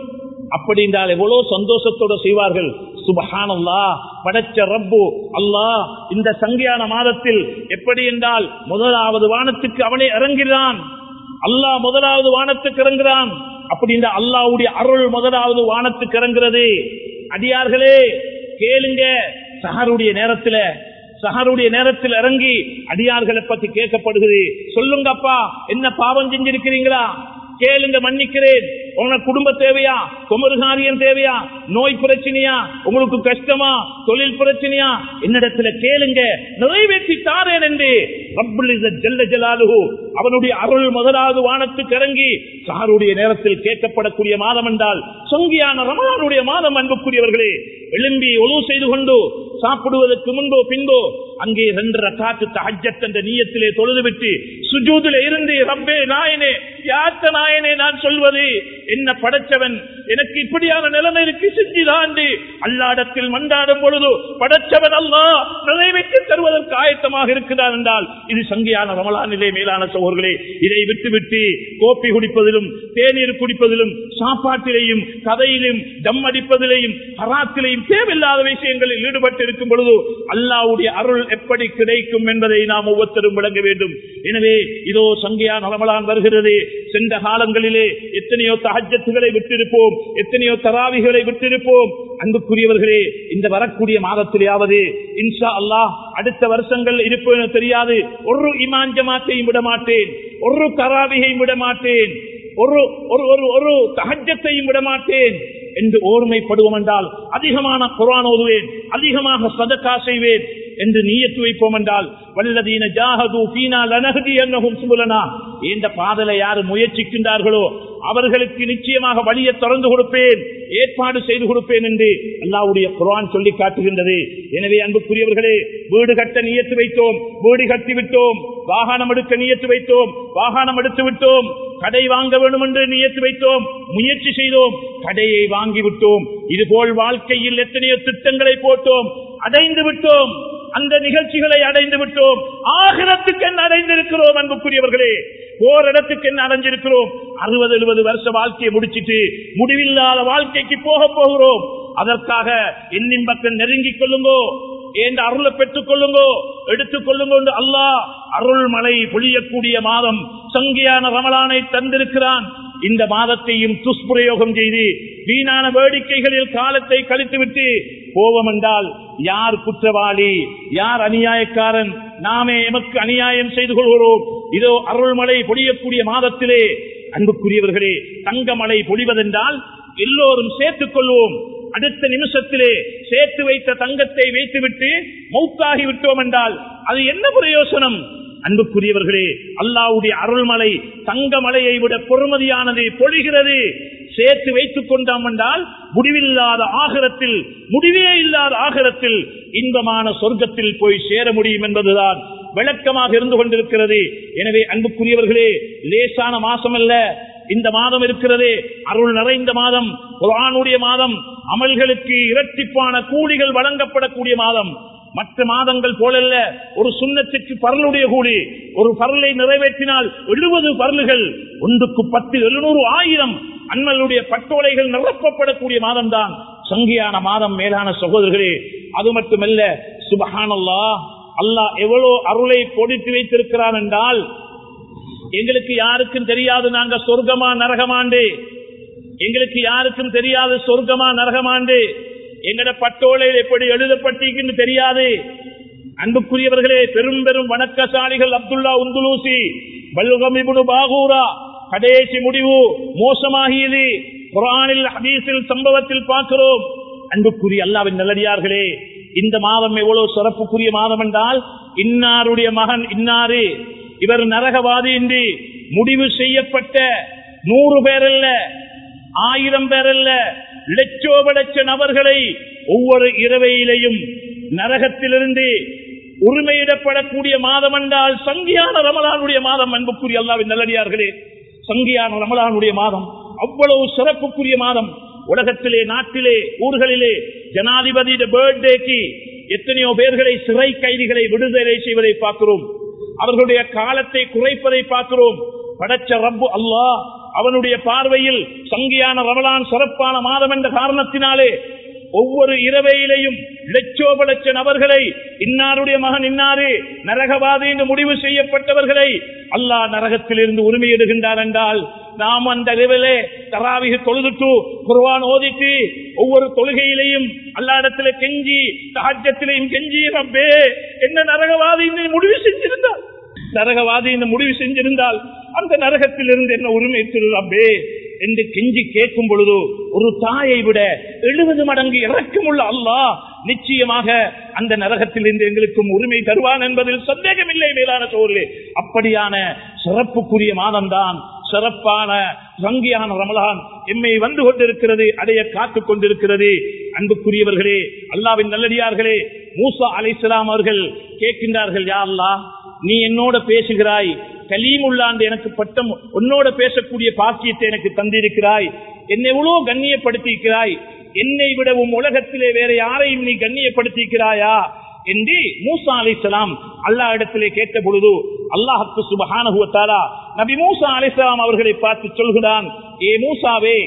அப்படி என்றால் எவ்வளவு சந்தோஷத்தோட செய்வார்கள் சுபஹானல்லா படைச்ச ரப்பு அல்லாஹ் இந்த சங்கியான மாதத்தில் எப்படி என்றால் முதலாவது வானத்துக்கு அவனே இறங்கிறான் அல்லாஹ் முதலாவது வானத்துக்கு இறங்குறான் அப்படி இந்த அல்லாவுடைய அருள் முதலாவது வானத்துக்கு இறங்குறது அடியார்களே கேளுங்க சஹருடைய நேரத்துல சஹருடைய நேரத்தில் இறங்கி அடியார்களை பத்தி கேட்கப்படுகிறது சொல்லுங்கப்பா என்ன பாவம் செஞ்சிருக்கிறீங்களா கேளுங்க மன்னிக்கிறேன் உங்க குடும்ப தேவையா குமருகாரியம் தேவையா நோய் பிரச்சனையா உங்களுக்கு கஷ்டமா தொழில் பிரச்சனையா என்னிடத்துல கேளுங்க நிறைவேற்றி தாரேன் என்று ரப்புல் இஸ்ஸத் ஜல்ல ஜலாலுஹு அவனுடைய அருள் முதலாவது வானத்துக்கு இறங்கி சாருடைய நேரத்தில் கேட்கப்படக்கூடிய மாதம் என்றால் சொங்கியான ரமலானுடைய மாதம் அன்புக்குரியவர்களே எழும்பி ஒழு செய்து கொண்டு சாப்பிடுவதற்கு முன்போ பின்போ அங்கே ரெண்டு ரக்காத்து தஹஜத் என்ற நீயத்திலே தொழுதுவிட்டு சுஜூதிலே இருந்து ரப்பே நாயனே யாத்த நாயனே நான் சொல்வது என்ன படைச்சவன் எனக்கு இப்படியான நிலைமை இருக்கு செஞ்சுதாண்டு அல்லாடத்தில் மண்டாடும் பொழுது படைச்சவன் அல்லா நிறைவேற்றி தருவதற்கு ஆயத்தமாக இருக்கிறார் என்றால் இது சங்கியான ரமலானிலே மேலான சோர்களே இதை விட்டு விட்டு கோப்பி குடிப்பதிலும் தேநீர் குடிப்பதிலும் சாப்பாட்டிலேயும் கதையிலும் தம் அடிப்பதிலேயும் ஹராத்திலேயும் தேவையில்லாத விஷயங்களில் ஈடுபட்டு இருக்கும் பொழுது அல்லாவுடைய அருள் எப்படி கிடைக்கும் என்பதை நாம் ஒவ்வொருத்தரும் விளங்க வேண்டும் எனவே இதோ சங்கியான ரமலான் வருகிறது சென்ற காலங்களிலே எத்தனையோ தஹஜத்துகளை விட்டிருப்போம் எத்தனையோ தராவிகளை விட்டிருப்போம் அன்புக்குரியவர்களே இந்த வரக்கூடிய மாதத்திலேயாவது இன்ஷா அல்லாஹ் அடுத்த வருஷங்கள் இருப்பேனோ தெரியாது ஒரு இமான் ஜமாத்தையும் விட மாட்டேன் ஒரு தராவிகையும் விட மாட்டேன் ஒரு ஒரு ஒரு ஒரு தஹஜத்தையும் விட மாட்டேன் என்று ஓர்மைப்படுவோம் என்றால் அதிகமான குரான் ஓதுவேன் அதிகமாக சதக்கா செய்வேன் என்று நீயத்து வைப்போம் என்றால் வல்லதீன ஜாகது பீனா லனகதி என்னகும் சுபுலனா இந்த பாதலை யார் முயற்சிக்கின்றார்களோ அவர்களுக்கு நிச்சயமாக வழியை திறந்து கொடுப்பேன் ஏற்பாடு செய்து கொடுப்பேன் என்று அல்லாவுடைய குரான் சொல்லி காட்டுகின்றது எனவே அன்புக்குரியவர்களே வீடு கட்ட நியத்து வைத்தோம் வீடு கட்டி விட்டோம் வாகனம் எடுக்க நியத்து வைத்தோம் வாகனம் எடுத்து விட்டோம் கடை வாங்க வேண்டும் என்று நியத்து வைத்தோம் முயற்சி செய்தோம் கடையை வாங்கி விட்டோம் இதுபோல் வாழ்க்கையில் எத்தனையோ திட்டங்களை போட்டோம் அடைந்து விட்டோம் அந்த நிகழ்ச்சிகளை அடைந்து விட்டோம் ஆகிரத்துக்கு என்ன அடைந்திருக்கிறோம் அன்புக்குரியவர்களே ஓரிடத்துக்கு என்ன அடைஞ்சிருக்கிறோம் அறுபது எழுபது வருஷ வாழ்க்கையை முடிச்சிட்டு முடிவில்லாத வாழ்க்கைக்கு போக போகிறோம் அதற்காக என்னின்பக்கம் நெருங்கிக் கொள்ளுங்கோ என்ற அருளை பெற்றுக் கொள்ளுங்கோ எடுத்துக் கொள்ளுங்கோ என்று அல்லாஹ் அருள் மலை பொழியக்கூடிய மாதம் சங்கியான ரமலானை தந்திருக்கிறான் இந்த மாதத்தையும் துஷ்பிரயோகம் செய்து வீணான வேடிக்கைகளில் காலத்தை கழித்துவிட்டு போவோம் என்றால் யார் குற்றவாளி யார் அநியாயக்காரன் நாமே எமக்கு அநியாயம் செய்து கொள்கிறோம் இதோ அருள்மலை பொழியக்கூடிய மாதத்திலே அன்புக்குரியவர்களே தங்கமலை பொழிவதென்றால் எல்லோரும் சேர்த்துக் கொள்வோம் அடுத்த நிமிஷத்திலே சேர்த்து வைத்த தங்கத்தை வைத்துவிட்டு மௌத்தாகி விட்டோம் என்றால் அது என்ன பிரயோசனம் அன்புக்குரியவர்களே அல்லாவுடைய அருள்மலை தங்கமலையை விட பொறுமதியானது பொழிகிறது சேர்த்து வைத்துக் கொண்டோம் என்றால் முடிவில்லாத ஆகரத்தில் முடிவே இல்லாத ஆகரத்தில் இன்பமான சொர்க்கத்தில் போய் சேர முடியும் என்பதுதான் விளக்கமாக இருந்து கொண்டிருக்கிறது எனவே அன்புக்குரியவர்களே லேசான மாசம் அல்ல இந்த மாதம் இருக்கிறதே அருள் நிறைந்த மாதம் குரானுடைய மாதம் அமல்களுக்கு இரட்டிப்பான கூலிகள் வழங்கப்படக்கூடிய மாதம் மற்ற மாதங்கள் போலல்ல ஒரு சுண்ணத்துக்கு பரலுடைய கூலி ஒரு பரலை நிறைவேற்றினால் எழுபது பரலுகள் ஒன்றுக்கு பத்து எழுநூறு ஆயிரம் அண்ணலுடைய பட்டோலைகள் நிரப்பப்படக்கூடிய மாதம் தான் சங்கியான மாதம் மேலான சகோதரர்களே அது மட்டுமல்ல சுபஹானல்லா அல்லாஹ் எவ்வளவு அருளை பொடித்து வைத்திருக்கிறான் என்றால் எங்களுக்கு யாருக்கும் தெரியாது நாங்க சொர்க்கமா நரகமாண்டு எங்களுக்கு யாருக்கும் தெரியாது சொர்க்கமா நரகமாண்டு எங்கட பட்டோலையில் எப்படி எழுதப்பட்டிருக்குன்னு தெரியாது அன்புக்குரியவர்களே பெரும் பெரும் வணக்கசாலிகள் அப்துல்லா உந்துலூசி பல்கமிபுடு பாகூரா கடைசி முடிவு மோசமாகியது குரானில் ஹதீஸில் சம்பவத்தில் பார்க்கிறோம் அன்புக்குரிய அல்லாவின் நல்லடியார்களே இந்த மாதம் எவ்வளவு சிறப்புக்குரிய மாதம் என்றால் இன்னாருடைய மகன் இன்னாரு இவர் நரகவாதி என்று முடிவு செய்யப்பட்ட நூறு பேர் அல்ல ஆயிரம் பேர் அல்ல லட்சோப லட்ச நபர்களை ஒவ்வொரு இரவையிலையும் நரகத்திலிருந்து உரிமையிடப்படக்கூடிய மாதம் என்றால் சங்கியான ரமலானுடைய மாதம் அன்புக்குரிய அல்லாவின் நல்லடியார்களே சங்கியான ரமலானுடைய மாதம் அவ்வளவு சிறப்புக்குரிய மாதம் உலகத்திலே நாட்டிலே ஊர்களிலே ஜனாதிபதி பர்த்டேக்கு எத்தனையோ பேர்களை சிறை கைதிகளை விடுதலை செய்வதை பார்க்கிறோம் அவர்களுடைய காலத்தை குறைப்பதை பார்க்கிறோம் படைச்ச ரப்பு அல்லாஹ் அவனுடைய பார்வையில் சங்கியான ரமலான் சிறப்பான மாதம் என்ற காரணத்தினாலே ஒவ்வொரு இரவையிலையும் லட்சோப லட்ச நபர்களை இன்னாருடைய மகன் இன்னாரு நரகவாதி என்று முடிவு செய்யப்பட்டவர்களை அல்லாஹ் நரகத்திலிருந்து உரிமையிடுகின்றார் என்றால் நாம் அந்த இரவிலே தராவிக தொழுதுட்டு குர்வான் ஓதிட்டு ஒவ்வொரு தொழுகையிலையும் அல்லா இடத்துல கெஞ்சி தஹஜத்திலையும் கெஞ்சி ரப்பே என்ன நரகவாதி என்று முடிவு செஞ்சிருந்தால் நரகவாதி என்று முடிவு செஞ்சிருந்தால் அந்த நரகத்திலிருந்து என்ன உரிமை ரப்பே என்று கெஞ்சி கேட்கும் பொழுது ஒரு தாயை விட எழுபது மடங்கு இறக்கமுள்ள அல்லாஹ் நிச்சயமாக அந்த நரகத்திலிருந்து எங்களுக்கும் உரிமை தருவான் என்பதில் சந்தேகமில்லை மேலான சோழர்களே அப்படியான சிறப்புக்குரிய மாதம்தான் சிறப்பான வங்கியான ரமலான் எம்மை வந்து கொண்டிருக்கிறது அடைய காத்துக் கொண்டிருக்கிறது அன்புக்குரியவர்களே அல்லாவின் நல்லடியார்களே மூசா அலைசலாம் அவர்கள் கேட்கின்றார்கள் யா அல்லாஹ் நீ என்னோட பேசுகிறாய் கலீமுல்லாண்டு எனக்கு பட்டம் உன்னோட பேசக்கூடிய பாக்கியத்தை எனக்கு தந்திருக்கிறாய் என்னை எவ்வளவு கண்ணியப்படுத்தியிருக்கிறாய் என்னை விடவும் உலகத்திலே வேற யாரையும் நீ கண்ணியப்படுத்தியிருக்கிறாயா என்று மூசா அலிசலாம் அல்லா இடத்திலே கேட்ட பொழுது அல்லாஹுக்கு சுபஹானகுவத்தாரா நபி மூசா அலிசலாம் அவர்களை பார்த்து சொல்கிறான் ஏ மூசாவே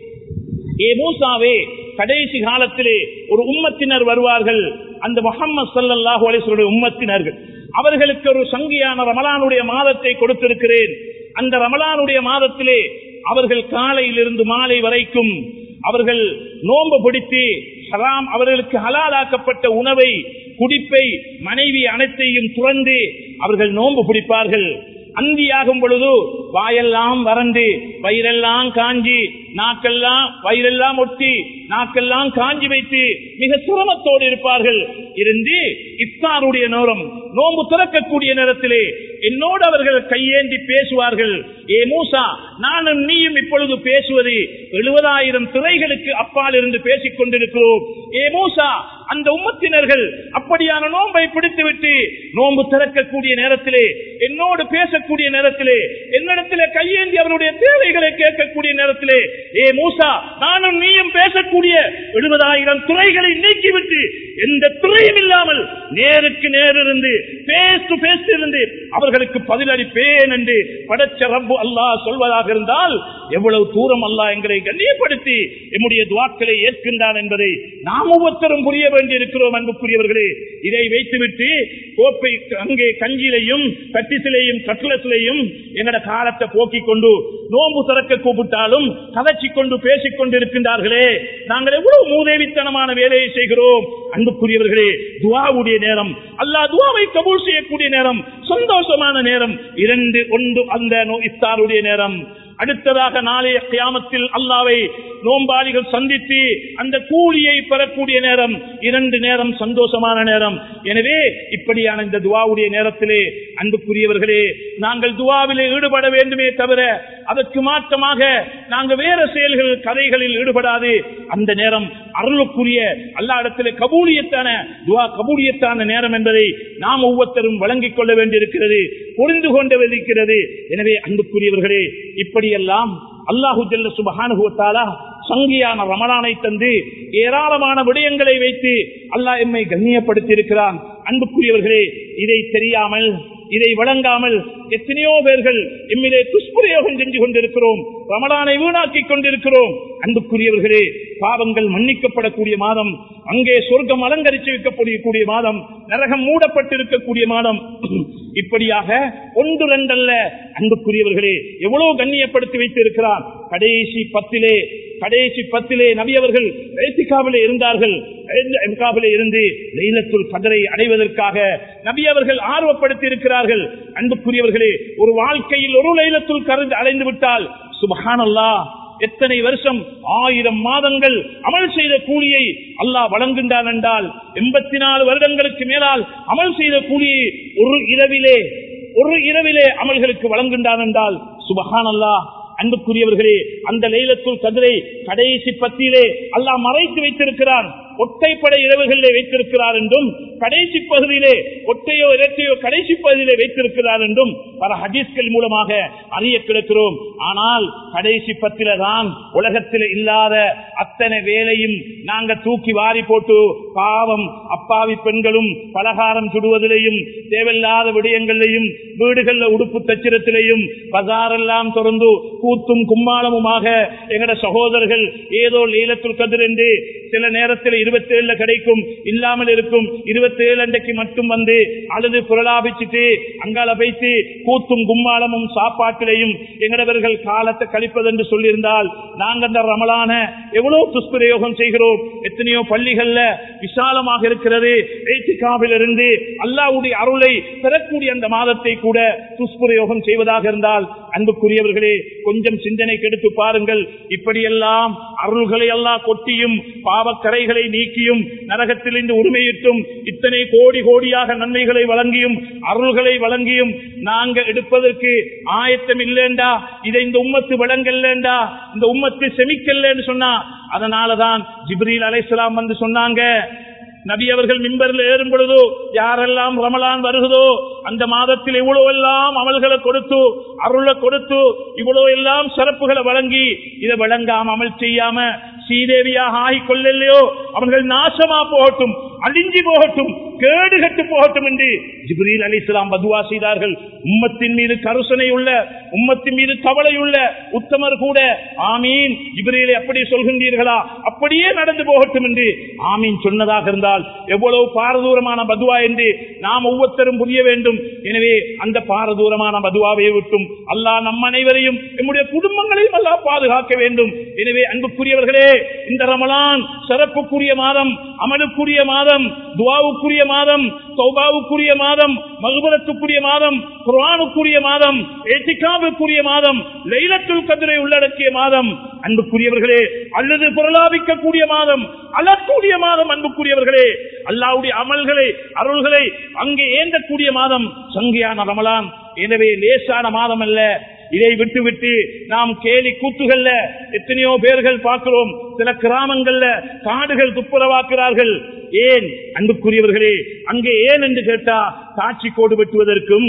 ஏ மூசாவே கடைசி காலத்திலே ஒரு உம்மத்தினர் வருவார்கள் அந்த முகம்மது சல்லாஹூ அலிஸ்வருடைய உம்மத்தினர்கள் அவர்களுக்கு ஒரு சங்கியான ரமலானுடைய மாதத்தை கொடுத்திருக்கிறேன் அந்த ரமலானுடைய மாதத்திலே அவர்கள் காலையிலிருந்து மாலை வரைக்கும் அவர்கள் நோன்பு பிடித்து ஹராம் அவர்களுக்கு ஹலாலாக்கப்பட்ட உணவை குடிப்பை மனைவி அனைத்தையும் துறந்து அவர்கள் நோன்பு பிடிப்பார்கள் அந்தியாகும் பொழுது வாயெல்லாம் வறண்டு வயிறெல்லாம் காஞ்சி நாக்கெல்லாம் வயிறெல்லாம் ஒட்டி நாக்கெல்லாம் காஞ்சி வைத்து மிக சிரமத்தோடு இருப்பார்கள் இருந்து இஃப்தாருடைய நேரம் நோன்பு திறக்கக்கூடிய நேரத்திலே என்னோடு அவர்கள் கையேந்தி பேசுவார்கள் ஏ மூசா நானும் நீயும் இப்பொழுது பேசுவது எழுபதாயிரம் திரைகளுக்கு அப்பால் இருந்து பேசிக் கொண்டிருக்கிறோம் ஏ மூசா அந்த உம்மத்தினர்கள் அப்படியான நோன்பை பிடித்துவிட்டு நோன்பு திறக்கக்கூடிய நேரத்திலே என்னோடு பேசக்கூடிய நேரத்திலே என்னிடத்திலே கையேந்தி அவருடைய தேவைகளை கேட்கக்கூடிய நேரத்திலே ஏ மூசா நானும் நீயும் பேசக்கூடிய எழுபதாயிரம் துறைகளை நீக்கிவிட்டு எந்த துறையும் இல்லாமல் நேருக்கு நேரிருந்து பேஸ் டு பேஸ் இருந்து அவர்களுக்கு பதிலளிப்பேன் என்று படைச்ச ரப்பு அல்லாஹ் சொல்வதாக இருந்தால் எவ்வளவு தூரம் அல்லாஹ் எங்களை கண்ணியப்படுத்தி எம்முடைய துவாக்களை ஏற்கின்றான் என்பதை நாம் ஒவ்வொருத்தரும் புரிய வேண்டியிருக்கிறோம் அன்புக்குரியவர்களே இதை வைத்துவிட்டு கோப்பை அங்கே கஞ்சிலையும் கட்டிசிலையும் கட்டுலத்திலையும் எங்கட காலத்தை போக்கிக் கொண்டு நோம்பு திறக்க கூப்பிட்டாலும் கதைச்சி கொண்டு பேசிக் கொண்டிருக்கின்றார்களே நாங்கள் எவ்வளவு மூதேவித்தனமான வேலையை செய்கிறோம் அன்புக்குரியவர்களே துவாவுடைய நேரம் அல்லாஹ் துவாவை கபூல் செய்யக்கூடிய நேரம் சந்தோஷமான நேரம் இரண்டு ஒன்று அந்த இஃப்தாருடைய நேரம் அடுத்ததாக நாளைய கியாமத்தில் அல்லாவை நோம்பாளிகள் சந்தித்து அந்த கூலியை பெறக்கூடிய நேரம் இரண்டு நேரம் சந்தோஷமான நேரம் எனவே இப்படியான இந்த துவாவுடைய நேரத்திலே அன்புக்குரியவர்களே நாங்கள் துவாவிலே ஈடுபட வேண்டுமே தவிர அதற்கு மாற்றமாக நாங்கள் வேற செயல்கள் கதைகளில் ஈடுபடாது அந்த நேரம் அருளுக்குரிய அல்லா இடத்திலே கபூலியத்தான துவா கபூலியத்தான நேரம் என்பதை நாம் ஒவ்வொருத்தரும் வழங்கிக் கொள்ள வேண்டியிருக்கிறது புரிந்து கொண்டு இருக்கிறது எனவே அன்புக்குரியவர்களே இப்படியெல்லாம் அல்லாஹு ஜல்ல சுபஹானுகுவத்தாலா சங்கியான ரமணானை தந்து ஏராளமான விடயங்களை வைத்து அல்லாஹ் எம்மை கண்ணியப்படுத்தி இருக்கிறான் அன்புக்குரியவர்களே இதை தெரியாமல் இதை வழங்காமல் எத்தனையோ பேர்கள் எம்மிலே துஷ்பிரயோகம் செஞ்சு கொண்டிருக்கிறோம் ரமலானை வீணாக்கி கொண்டிருக்கிறோம் அன்புக்குரியவர்களே பாவங்கள் மன்னிக்கப்படக்கூடிய மாதம் அங்கே சொர்க்கம் அலங்கரித்து வைக்கப்படக்கூடிய மாதம் நரகம் மூடப்பட்டிருக்கக்கூடிய மாதம் இப்படியாக ஒன்று ரெண்டல்ல அன்புக்குரியவர்களே எவ்வளவு கண்ணியப்படுத்தி வைத்திருக்கிறார் கடைசி பத்திலே கடைசி பத்திலே நபியவர்கள் ஏத்திகாவிலே இருந்தார்கள் எம்காவிலே இருந்து லைலத்துல் கதரை அடைவதற்காக நபி அவர்கள் ஆர்வப்படுத்தி இருக்கிறார்கள் அன்புக்குரியவர்களே ஒரு வாழ்க்கையில் ஒரு லைலத்துல் கருந்து அடைந்து விட்டால் சுபஹானல்லா எத்தனை வருஷம் ஆயிரம் மாதங்கள் அமல் செய்த கூலியை அல்லாஹ் வழங்குகின்றான் என்றால் எண்பத்தி நாலு வருடங்களுக்கு மேலால் அமல் செய்த கூலியை ஒரு இரவிலே ஒரு இரவிலே அமல்களுக்கு வழங்குகின்றான் என்றால் சுபஹான் அல்லாஹ் அன்புக்குரியவர்களே அந்த லைலத்துல் கதிரை கடைசி பத்தியிலே அல்லாஹ் மறைத்து வைத்திருக்கிறான் ஒற்றைப்படை இரவுகளிலே வைத்திருக்கிறார் என்றும் கடைசி பகுதியிலே ஒற்றையோ இரட்டையோ கடைசி பகுதியிலே வைத்திருக்கிறார் என்றும் பல ஹதீஸ்கள் மூலமாக அறிய கிடக்கிறோம் ஆனால் கடைசி பத்தில தான் உலகத்தில் இல்லாத அத்தனை வேலையும் நாங்க தூக்கி வாரி போட்டு பாவம் அப்பாவி பெண்களும் பலகாரம் சுடுவதிலையும் தேவையில்லாத விடயங்களிலையும் வீடுகள்ல உடுப்பு தச்சிரத்திலையும் பசாரெல்லாம் திறந்து கூத்தும் கும்மாளமுமாக எங்கட சகோதரர்கள் ஏதோ லீலத்துல் கதிர் என்று சில நேரத்தில் இருபத்தி ஏழுல கிடைக்கும் இல்லாமல் இருக்கும் இருபத்தி ஏழு அன்றைக்கு மட்டும் வந்து அழுது புரளாபிச்சுட்டு அங்கால வைத்து கூத்தும் கும்மாளமும் சாப்பாட்டிலையும் எங்கடவர்கள் காலத்தை கழிப்பதென்று சொல்லியிருந்தால் நாங்கள் அந்த ரமலான எவ்வளவு துஷ்பிரயோகம் செய்கிறோம் எத்தனையோ பள்ளிகள்ல விசாலமாக இருக்கிறது இருந்து அல்லாவுடைய அருளை பெறக்கூடிய அந்த மாதத்தை கூட துஷ்பிரயோகம் செய்வதாக இருந்தால் அன்புக்குரியவர்களே கொஞ்சம் சிந்தனை கெடுத்து பாருங்கள் இப்படியெல்லாம் அருள்களை எல்லாம் கொட்டியும் பாவக்கரைகளை நீக்கியும் நரகத்திலிருந்து உரிமையிட்டும் இத்தனை கோடி கோடியாக நன்மைகளை வழங்கியும் அருள்களை வழங்கியும் நாங்க எடுப்பதற்கு ஆயத்தம் இல்லேண்டா இதை இந்த உம்மத்து வழங்கல்லேண்டா இந்த உம்மத்து செமிக்கல்லன்னு சொன்னா அதனாலதான் ஜிப்ரீல் அலைசலாம் வந்து சொன்னாங்க நபி அவர்கள் மின்பரில் ஏறும் பொழுதோ யாரெல்லாம் ரமலான் வருகிறதோ அந்த மாதத்தில் இவ்வளவு எல்லாம் அமல்களை கொடுத்து அருளை கொடுத்து இவ்வளவு எல்லாம் சிறப்புகளை வழங்கி இதை வழங்காம அமல் செய்யாம ஸ்ரீதேவியாக ஆகிக் கொள்ளலையோ அவர்கள் நாசமா போகட்டும் அழிஞ்சி போகட்டும் கேடு கட்டு போகட்டும் என்று ஜிப்ரீல் அலி இஸ்லாம் பதுவா செய்தார்கள் உம்மத்தின் மீது கருசனை உள்ள உம்மத்தின் மீது கவலை உள்ள உத்தமர் கூட ஆமீன் ஜிப்ரீலை அப்படி சொல்கின்றீர்களா அப்படியே நடந்து போகட்டும் என்று ஆமீன் சொன்னதாக இருந்தால் எவ்வளவு பாரதூரமான பதுவா என்று நாம் ஒவ்வொருத்தரும் புரிய வேண்டும் எனவே அந்த பாரதூரமான பதுவாவை விட்டும் அல்லாஹ் நம் அனைவரையும் நம்முடைய குடும்பங்களையும் அல்லாஹ் பாதுகாக்க வேண்டும் எனவே அன்புக்குரியவர்களே இந்த ரமலான் சிறப்புக்குரிய மாதம் அமலுக்குரிய மாதம் துவாவுக்குரிய மாதம் சௌபாவுக்குரிய மாதம் மகுபரத்துக்குரிய மாதம் குர்ஆனுக்குரிய மாதம் ஏத்திகாவுக்குரிய மாதம் லைலத்துல் கதிரை உள்ளடக்கிய மாதம் அன்புக்குரியவர்களே அல்லது புரளாபிக்கக்கூடிய மாதம் அழக்கூடிய மாதம் அன்புக்குரியவர்களே அல்லாவுடைய அமல்களை அருள்களை அங்கே ஏந்தக்கூடிய மாதம் சங்கியான ரமலான் எனவே லேசான மாதம் அல்ல இதை விட்டு விட்டு நாம் கேலி கூத்துகள்ல எத்தனையோ பேர்கள் பார்க்கிறோம் சில கிராமங்கள்ல காடுகள் துப்புரவாக்குறார்கள் ஏன் அன்புக்குரியவர்களே அங்கே ஏன் என்று கேட்டா காட்சி கோடு வெட்டுவதற்கும்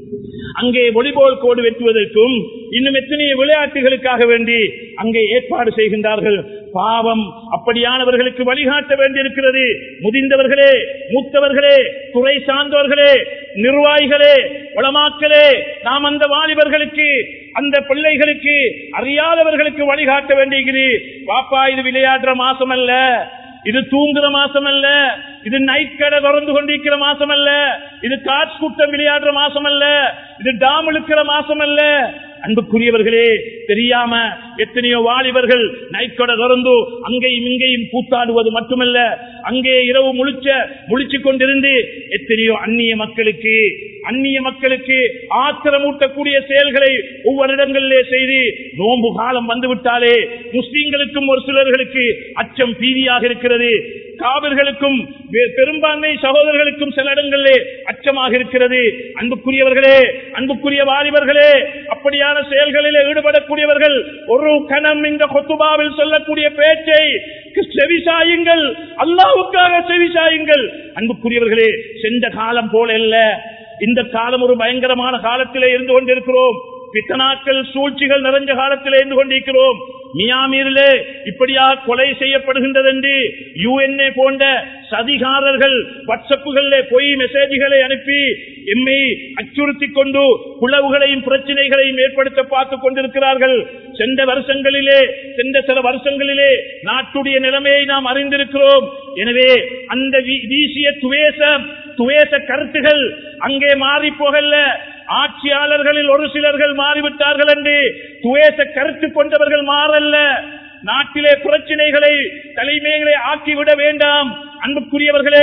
அங்கே ஒளிபோல் கோடு வெட்டுவதற்கும் இன்னும் எத்தனையோ விளையாட்டுகளுக்காக வேண்டி அங்கே ஏற்பாடு செய்கின்றார்கள் பாவம் அப்படியானவர்களுக்கு வழிகாட்ட வேண்டியிருக்கிறது முதிர்ந்தவர்களே மூத்தவர்களே துறை சார்ந்தவர்களே நிர்வாகிகளே வளமாக்களே நாம் அந்த வாலிபர்களுக்கு அந்த பிள்ளைகளுக்கு அறியாதவர்களுக்கு வழிகாட்ட வேண்டியிருக்கிறது பாப்பா இது விளையாடுற மாசம் அல்ல இது தூங்குற மாசம் அல்ல இது நைட் கடை திறந்து கொண்டிருக்கிற மாசம் அல்ல இது காட்சி கூட்டம் விளையாடுற மாசம் அல்ல இது டாம் இழுக்கிற மாசம் அல்ல அன்புக்குரியவர்களே தெரியாம எத்தனையோ வாலிபர்கள் நைட்கொடை திறந்து அங்கேயும் இங்கேயும் கூத்தாடுவது மட்டுமல்ல அங்கே இரவு முழிச்ச முழிச்சு கொண்டிருந்து எத்தனையோ அந்நிய மக்களுக்கு அந்நிய மக்களுக்கு ஆத்திரமூட்டக்கூடிய செயல்களை ஒவ்வொரு இடங்களிலே செய்து நோன்பு காலம் வந்துவிட்டாலே முஸ்லீம்களுக்கும் ஒரு சிலர்களுக்கு அச்சம் பீதியாக இருக்கிறது காவிர்களுக்கும் பெரும்பான்மை சகோதரர்களுக்கும் சில இடங்களிலே அச்சமாக இருக்கிறது அன்புக்குரியவர்களே அன்புக்குரிய வாலிபர்களே அப்படியான செயல்களிலே ஈடுபடக்கூடியவர்கள் ஒரு கணம் இந்த கொத்துபாவில் சொல்லக்கூடிய பேச்சை செவிசாயுங்கள் அல்லாவுக்காக செவிசாயுங்கள் அன்புக்குரியவர்களே சென்ற காலம் போல அல்ல இந்த காலம் ஒரு பயங்கரமான காலத்திலே இருந்து கொண்டிருக்கிறோம் பித்தனாக்கள் சூழ்ச்சிகள் நிறைஞ்ச காலத்தில் இருந்து கொண்டிருக்கிறோம் மியாமீரிலே இப்படியாக கொலை செய்யப்படுகின்றது என்று யுஎன்ஏ போன்ற சதிகாரர்கள் வாட்ஸ்அப்புகளிலே பொய் மெசேஜ்களை அனுப்பி எம்மை அச்சுறுத்திக் கொண்டு குளவுகளையும் பிரச்சனைகளையும் ஏற்படுத்த பார்த்துக் கொண்டிருக்கிறார்கள் சென்ற வருஷங்களிலே சென்ற சில வருஷங்களிலே நாட்டுடைய நிலைமையை நாம் அறிந்திருக்கிறோம் எனவே அந்த வீசிய துவேசம் துவேச கருத்துகள் அங்கே மாறி போகல ஆட்சியாளர்களில் ஒரு சிலர்கள் மாறிவிட்டார்கள் என்று துவேச கருத்து கொண்டவர்கள் மாறல்ல நாட்டிலே பிரச்சனைகளை தலைமைகளை ஆக்கிவிட வேண்டாம் அன்புக்குரியவர்களே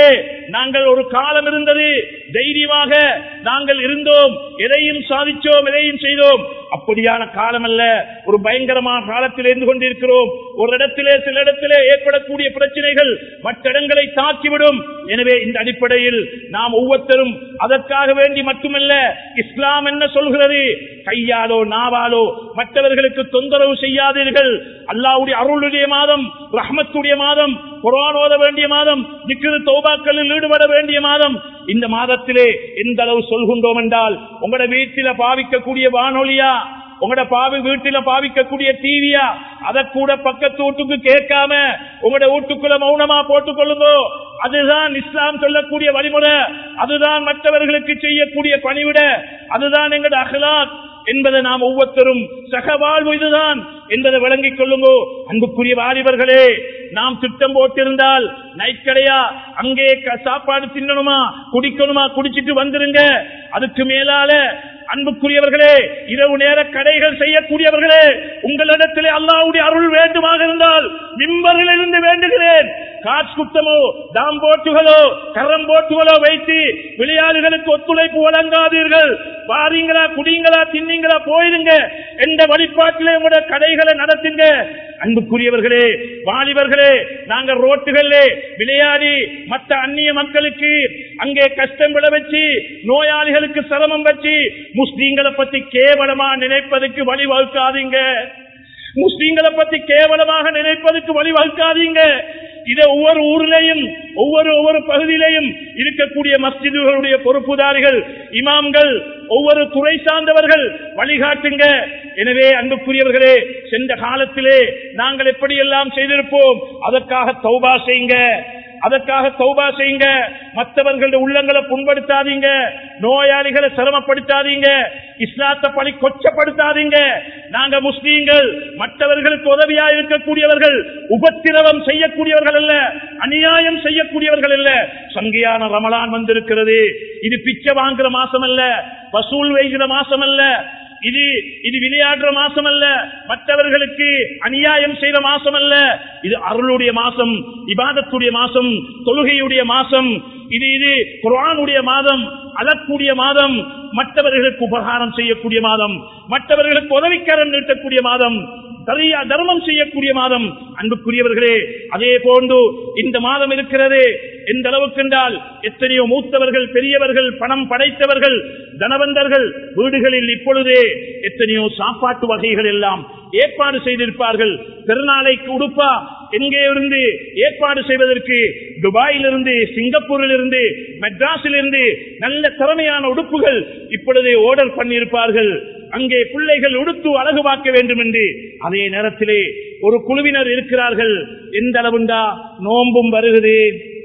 நாங்கள் ஒரு காலம் இருந்தது தைரியமாக நாங்கள் இருந்தோம் எதையும் சாதிச்சோம் எதையும் செய்தோம் அப்படியான காலம் அல்ல ஒரு பயங்கரமான காலத்தில் இருந்து கொண்டிருக்கிறோம் ஒரு இடத்திலே சில இடத்திலே ஏற்படக்கூடிய பிரச்சனைகள் மற்ற இடங்களை தாக்கிவிடும் எனவே இந்த அடிப்படையில் நாம் ஒவ்வொருத்தரும் அதற்காக வேண்டி மட்டுமல்ல இஸ்லாம் என்ன சொல்கிறது கையாலோ நாவாலோ மற்றவர்களுக்கு தொந்தரவு செய்யாதீர்கள் அல்லாவுடைய அருளுடைய மாதம் ரஹ்மத்துடைய மாதம் குரான் ஓத வேண்டிய மாதம் திக்ரு தௌபாக்களில் ஈடுபட வேண்டிய மாதம் இந்த மாதத்திலே எந்த அளவு சொல்கின்றோம் என்றால் உங்களோட வீட்டில பாவிக்கக்கூடிய வானொலியா உங்களோட பாவி வீட்டில பாவிக்கக்கூடிய டிவியா அத கூட பக்கத்து வீட்டுக்கு கேட்காம உங்களோட வீட்டுக்குள்ள மௌனமா போட்டுக் கொள்ளுங்கோ அதுதான் இஸ்லாம் சொல்லக்கூடிய வழிமுறை அதுதான் மற்றவர்களுக்கு செய்யக்கூடிய பணிவிட அதுதான் எங்களோட அகலாக் என்பதை நாம் ஒவ்வொருத்தரும் சகவாழ்வு இதுதான் என்பதை விளங்கிக் கொள்ளுங்கோ அன்புக்குரிய வாலிபர்களே நாம் திட்டம் போட்டிருந்தால் நைக்கடையா அங்கே க- சாப்பாடு தின்னணுமா குடிக்கணுமா குடிச்சிட்டு வந்துருங்க அதுக்கு மேலால அன்புக்குரியவர்களே இரவு நேர கடைகள் செய்யக்கூடியவர்களே உங்களிடத்திலே அல்லாவுடைய அருள் வேண்டுமாக இருந்தால் மிம்பரில் இருந்து வேண்டுகிறேன் காசு குத்தமோ தாம்போட்டுகளோ கரம் போட்டுகளோ வைத்து விளையாடுகளுக்கு ஒத்துழைப்பு வழங்காதீர்கள் பாருங்களா குடிங்களா தின்னீங்களா போயிருங்க எந்த வழிபாட்டிலே உங்களோட கடைகளை நடத்துங்க அன்புக்குரியவர்களே வாலிபர்களே நாங்கள் ரோட்டுகளிலே விளையாடி மற்ற அந்நிய மக்களுக்கு அங்கே கஷ்டம் விட வச்சு நோயாளிகளுக்கு சிரமம் வச்சு முஸ்லீம்களை பத்தி கேவலமா நினைப்பதற்கு வழிவகுக்காதீங்க முஸ்லீம்களை பத்தி கேவலமாக நினைப்பதற்கு வழிவகுக்காதீங்க இதை ஒவ்வொரு ஊரிலேயும் ஒவ்வொரு ஒவ்வொரு பகுதியிலேயும் இருக்கக்கூடிய மஸ்ஜிதுகளுடைய பொறுப்புதாரிகள் இமாம்கள் ஒவ்வொரு துறை சார்ந்தவர்கள் வழிகாட்டுங்க எனவே அன்புக்குரியவர்களே சென்ற காலத்திலே நாங்கள் எப்படியெல்லாம் செய்திருப்போம் அதற்காக தௌபா செய்யுங்க அதற்காக தௌபா செய்யுங்க மற்றவர்களுடைய உள்ளங்களை புண்படுத்தாதீங்க நோயாளிகளை சிரமப்படுத்தாதீங்க இஸ்லாத்தை பணி கொச்சப்படுத்தாதீங்க நாங்க முஸ்லீம்கள் மற்றவர்களுக்கு உதவியா இருக்கக்கூடியவர்கள் உபத்திரவம் செய்யக்கூடியவர்கள் அல்ல அநியாயம் செய்யக்கூடியவர்கள் அல்ல சங்கியான ரமலான் வந்திருக்கிறது இது பிச்சை வாங்குற மாசம் அல்ல வசூல் வைகிற மாசம் அல்ல இது இது விளையாடுற மாசம் அல்ல மற்றவர்களுக்கு அநியாயம் செய்த மாசம் அல்ல இது அருளுடைய மாசம் இபாதத்துடைய மாசம் தொழுகையுடைய மாசம் இது இது குர்ஆனுடைய மாதம் அழக்கூடிய மாதம் மற்றவர்களுக்கு உபகாரம் செய்யக்கூடிய மாதம் மற்றவர்களுக்கு உதவிக்கரம் நீட்டக்கூடிய மாதம் சரியா தர்மம் செய்யக்கூடிய மாதம் அன்புக்குரியவர்களே அதே போன்று இந்த மாதம் இருக்கிறது எந்த அளவுக்கு என்றால் எத்தனையோ மூத்தவர்கள் பெரியவர்கள் பணம் படைத்தவர்கள் தனவந்தர்கள் வீடுகளில் இப்பொழுதே எத்தனையோ சாப்பாட்டு வகைகள் எல்லாம் ஏற்பாடு செய்திருப்பார்கள் பெருநாளைக்கு உடுப்பா எங்கே இருந்து ஏற்பாடு செய்வதற்கு துபாயிலிருந்து சிங்கப்பூரில் இருந்து மெட்ராஸில் இருந்து நல்ல திறமையான உடுப்புகள் இப்பொழுதே ஆர்டர் பண்ணியிருப்பார்கள் அங்கே பிள்ளைகள் உடுத்து அழகு பார்க்க வேண்டும் என்று அதே நேரத்திலே ஒரு குழுவினர் இருக்கிறார்கள் எந்த அளவுண்டா நோம்பும் வருகிறது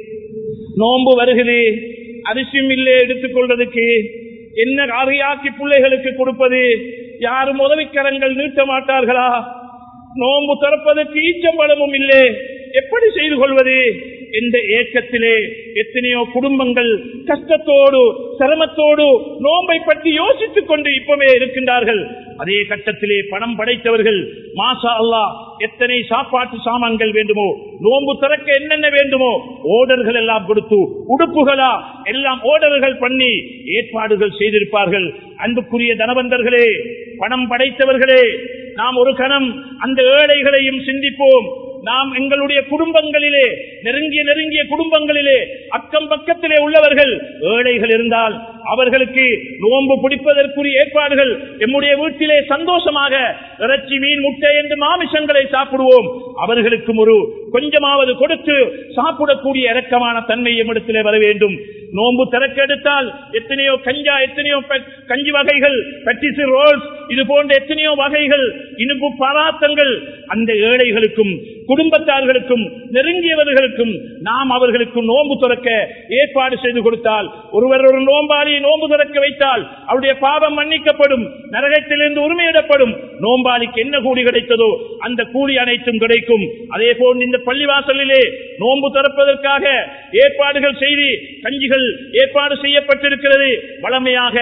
நோம்பு வருகிறது அரிசியும் இல்லை எடுத்துக்கொள்வதற்கு என்ன அறையாக்கி பிள்ளைகளுக்கு கொடுப்பது யாரும் உதவிக்கரங்கள் நீட்ட மாட்டார்களா நோம்பு திறப்பதற்கு ஈச்சம்பழமும் இல்லை எப்படி செய்து கொள்வது என்ற ஏக்கத்திலே எத்தனையோ குடும்பங்கள் கஷ்டத்தோடு சிரமத்தோடு நோம்பை பற்றி யோசித்துக் கொண்டு இப்பவே இருக்கின்றார்கள் அதே கட்டத்திலே பணம் படைத்தவர்கள் மாசா அல்லாஹ் எத்தனை சாப்பாட்டு சாமான்கள் வேண்டுமோ நோன்பு திறக்க என்னென்ன வேண்டுமோ ஓடர்கள் எல்லாம் கொடுத்து உடுப்புகளா எல்லாம் ஓடர்கள் பண்ணி ஏற்பாடுகள் செய்திருப்பார்கள் அன்புக்குரிய தனவந்தர்களே பணம் படைத்தவர்களே நாம் ஒரு கணம் அந்த ஏழைகளையும் சிந்திப்போம் நாம் எங்களுடைய குடும்பங்களிலே நெருங்கிய நெருங்கிய குடும்பங்களிலே அக்கம் பக்கத்திலே உள்ளவர்கள் ஏழைகள் இருந்தால் அவர்களுக்கு நோன்பு பிடிப்பதற்குரிய ஏற்பாடுகள் எம்முடைய வீட்டிலே சந்தோஷமாக இறைச்சி மீன் முட்டை என்று மாமிசங்களை சாப்பிடுவோம் அவர்களுக்கும் ஒரு கொஞ்சமாவது கொடுத்து சாப்பிடக்கூடிய இரக்கமான தன்மை எம்மிடத்திலே வர வேண்டும் நோன்பு திறக்க எடுத்தால் எத்தனையோ கஞ்சா எத்தனையோ பெ- கஞ்சி வகைகள் பட்டிசு ரோல்ஸ் இது போன்ற எத்தனையோ வகைகள் இனிப்பு பராத்தங்கள் அந்த ஏழைகளுக்கும் குடும்பத்தார்களுக்கும் நெருங்கியவர்களுக்கும் நாம் அவர்களுக்கு நோன்பு துறக்க ஏற்பாடு செய்து கொடுத்தால் ஒருவர் ஒரு நோம்பாளியை நோன்பு துறக்க வைத்தால் அவருடைய பாவம் மன்னிக்கப்படும் நரகத்திலிருந்து உரிமையிடப்படும் நோம்பாளிக்கு என்ன கூலி கிடைத்ததோ அந்த கூலி அனைத்தும் கிடைக்கும் அதே போன்று இந்த பள்ளிவாசலிலே நோன்பு திறப்பதற்காக ஏற்பாடுகள் செய்து கஞ்சிகள் ஏற்பாடு செய்யப்பட்டிருக்கிறது வளமையாக